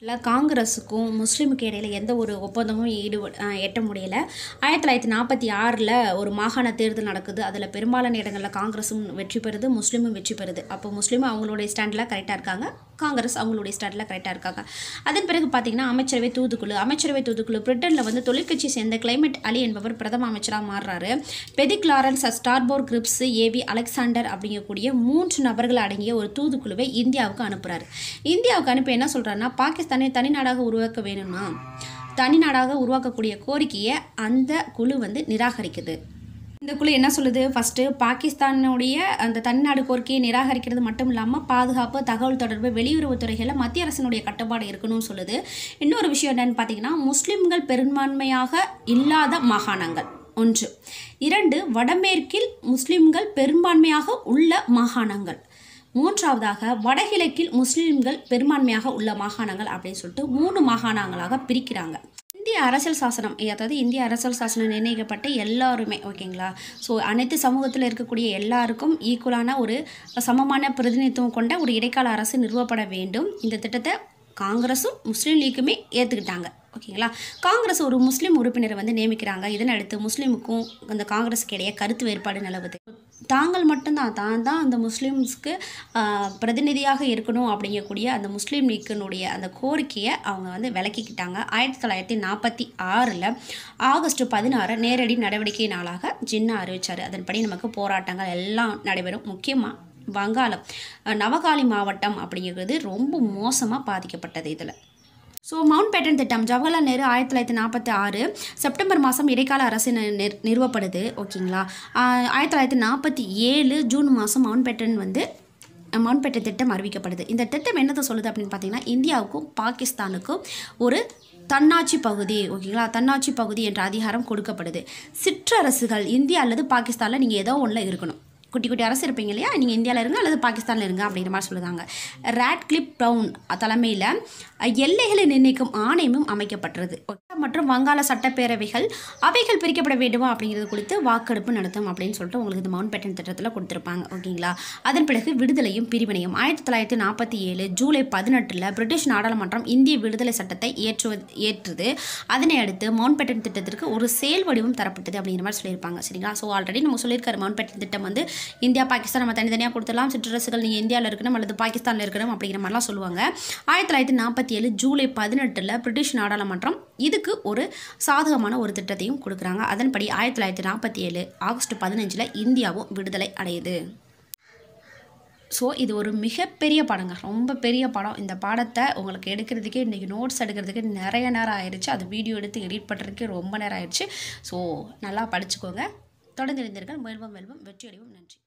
இல்லை காங்கிரஸுக்கும் முஸ்லீமுக்கு இடையில எந்த ஒரு ஒப்பந்தமும் ஈடு எட்ட முடியல ஆயிரத்தி தொள்ளாயிரத்தி நாற்பத்தி ஆறில் ஒரு மாகாண தேர்தல் நடக்குது அதில் பெரும்பாலான இடங்களில் காங்கிரஸும் வெற்றி பெறுது முஸ்லீமும் வெற்றி பெறுது அப்போ முஸ்லீம் அவங்களுடைய ஸ்டாண்டில் கரெக்டாக இருக்காங்க காங்கிரஸ் அவங்களுடைய ஸ்டாண்டில் கரெக்டாக இருக்காங்க அதன் பிறகு பார்த்தீங்கன்னா அமைச்சரவை தூதுக்குழு அமைச்சரவை தூதுக்குழு பிரிட்டனில் வந்து தொழிற்கட்சி சேர்ந்த கிளைமேட் அலி என்பவர் பிரதம அமைச்சராக மாறுறாரு Pethick Lawrence Stafford Cripps AV Alexander அப்படிங்கக்கூடிய மூன்று நபர்கள் அடங்கிய ஒரு தூதுக்குழுவை இந்தியாவுக்கு அனுப்புகிறாரு இந்தியாவுக்கு அனுப்பி என்ன சொல்கிறாருன்னா பாகிஸ்தானை தனிநாடாக உருவாக்க வேணும்னா தனிநாடாக உருவாக்கக்கூடிய கோரிக்கையை அந்த குழு வந்து நிராகரிக்குது இந்த குழு என்ன சொல்லுது ஃபஸ்ட்டு பாகிஸ்தானுடைய அந்த தனிநாடு கோரிக்கையை நிராகரிக்கிறது மட்டும் இல்லாமல் பாதுகாப்பு தகவல் தொடர்பு வெளியுறவுத்துறைகளில் மத்திய அரசினுடைய கட்டுப்பாடு இருக்கணும்னு சொல்லுது இன்னொரு விஷயம் என்னன்னு பார்த்தீங்கன்னா முஸ்லிம்கள் பெரும்பான்மையாக இல்லாத மாகாணங்கள் ஒன்று இரண்டு வடமேற்கில் முஸ்லிம்கள் பெரும்பான்மையாக உள்ள மாகாணங்கள் மூன்றாவதாக வடகிழக்கில் முஸ்லிம்கள் பெரும்பான்மையாக உள்ள மாகாணங்கள் அப்படின்னு சொல்லிட்டு மூணு மாகாணங்களாக பிரிக்கிறாங்க இந்திய அரசியல் சாசனம் அதாவது இந்திய அரசியல் சாசனம் நிர்ணயிக்கப்பட்ட எல்லாருமே ஓகேங்களா ஸோ அனைத்து சமூகத்தில் இருக்கக்கூடிய எல்லாருக்கும் ஈக்குவலான ஒரு சமமான பிரதிநிதித்துவம் கொண்ட ஒரு இடைக்கால அரசு நிறுவப்பட வேண்டும் இந்த திட்டத்தை காங்கிரஸும் முஸ்லீம் லீக்குமே ஏற்றுக்கிட்டாங்க ஓகேங்களா காங்கிரஸ் ஒரு முஸ்லீம் உறுப்பினரை வந்து நியமிக்கிறாங்க இதனடுத்து முஸ்லீமுக்கும் அந்த காங்கிரஸுக்கு இடையே கருத்து வேறுபாடு நிலவுது தாங்கள் மட்டும்தான் தான் தான் அந்த முஸ்லீம்ஸ்க்கு ஆஹ், பிரதிநிதியாக இருக்கணும் அப்படிங்கக்கூடிய அந்த முஸ்லீம் லீக்கினுடைய அந்த கோரிக்கையை அவங்க வந்து விலக்கிக்கிட்டாங்க ஆயிரத்தி தொள்ளாயிரத்தி நாற்பத்தி ஆறில் ஆகஸ்ட் பதினாறு நேரடி நடவடிக்கை நாளாக ஜின்னா அறிவிச்சார் அதன்படி நமக்கு போராட்டங்கள் எல்லாம் நடைபெறும் முக்கியமாக வங்காளம் அஹ், நவகாளி மாவட்டம் அப்படிங்கிறது ரொம்ப மோசமாக பாதிக்கப்பட்டது இதில் ஸோ மவுண்ட் பேட்டன் திட்டம் ஜவஹர்லால் நேரு ஆயிரத்தி தொள்ளாயிரத்தி நாற்பத்தி ஆறு செப்டம்பர் மாதம் இடைக்கால அரசு நி- நிர்- நிறுவப்படுது ஓகேங்களா ஆஹ் ஆயிரத்தி தொள்ளாயிரத்தி நாற்பத்தி ஏழு ஜூன் மாதம் மவுண்ட் பேட்டன் வந்து மவுண்ட் பேட்டன் திட்டம் அறிவிக்கப்படுது இந்த திட்டம் என்னத்தை சொல்லுது அப்படின்னு பார்த்தீங்கன்னா இந்தியாவுக்கும் பாகிஸ்தானுக்கும் ஒரு தன்னாட்சி பகுதி ஓகேங்களா தன்னாட்சி பகுதி என்ற அதிகாரம் கொடுக்கப்படுது சிற்றரசுகள் இந்தியா அல்லது பாகிஸ்தானில் நீங்கள் ஏதோ ஒன்றில் இருக்கணும் குட்டி குட்டி அரசு இருப்பீங்க இல்லையா நீங்கள் இந்தியாவில் இருங்க அல்லது பாகிஸ்தானில் இருங்க அப்படிங்கிற மாதிரி சொல்லுதாங்க ராட்கிளிப் டவுன் தலைமையில் எல்லைகளை நிர்ணயிக்கும் ஆணையமும் அமைக்கப்பட்டது மற்றும் வங்காள சட்டப்பேரவைகள் அவைகள் பிரிக்கப்பட வேண்டுமா அப்படிங்கிறது குறித்து வாக்கெடுப்பு நடத்தும் அப்படின்னு சொல்லிட்டு உங்களுக்கு இந்த மவுண்ட் பேட்டன் திட்டத்தில் கொடுத்துருப்பாங்க ஓகேங்களா அதன் பிறகு விடுதலையும் பிரிவினையும் ஆயிரத்தி தொள்ளாயிரத்தி நாற்பத்தி ஏழு ஜூலை பதினெட்டில் பிரிட்டிஷ் நாடாளுமன்றம் இந்திய விடுதலை சட்டத்தை ஏற்றுவது ஏற்றுது அதனை அடுத்து மவுண்ட் பேட்டன் திட்டத்திற்கு ஒரு செயல் வடிவம் தரப்பட்டது அப்படிங்கிற மாதிரி சொல்லியிருப்பாங்க சரிங்களா ஸோ ஆல்ரெடி நம்ம சொல்லியிருக்காரு மவுண்ட் பேட்டன் திட்டம் வந்து இந்தியா பாகிஸ்தான் நம்ம தனித்தனியாக கொடுத்துடலாம் சிற்றரசுகள் நீங்கள் இந்தியாவில் இருக்கணும் அல்லது பாகிஸ்தானில் இருக்கணும் அப்படிங்கிற மாதிரிலாம் சொல்லுவாங்க ஆயிரத்தி தொள்ளாயிரத்தி நாற்பத்தி ஏழு ஜூலை பதினெட்டில் பிரிட்டிஷ் நாடாளுமன்றம் இதுக்கு ஒரு சாதகமான ஒரு திட்டத்தையும் கொடுக்குறாங்க அதன்படி ஆயிரத்தி தொள்ளாயிரத்தி நாற்பத்தி ஏழு ஆகஸ்ட் பதினஞ்சில் இந்தியாவும் விடுதலை அடையுது ஸோ இது ஒரு மிகப்பெரிய படங்க ரொம்ப பெரிய படம் இந்த பாடத்தை உங்களுக்கு எடுக்கிறதுக்கே இன்றைக்கி நோட்ஸ் எடுக்கிறதுக்கு நிறைய நேரம் ஆயிடுச்சு அது வீடியோ எடுத்து எடிட் பண்ணுறதுக்கே ரொம்ப நேரம் ஆயிடுச்சு ஸோ நல்லா படிச்சுக்கோங்க தொடர்ந்து இருந்தீர்கள் முயல்வோம் வெல்வோம் வெற்றி அடைவோம் நன்றி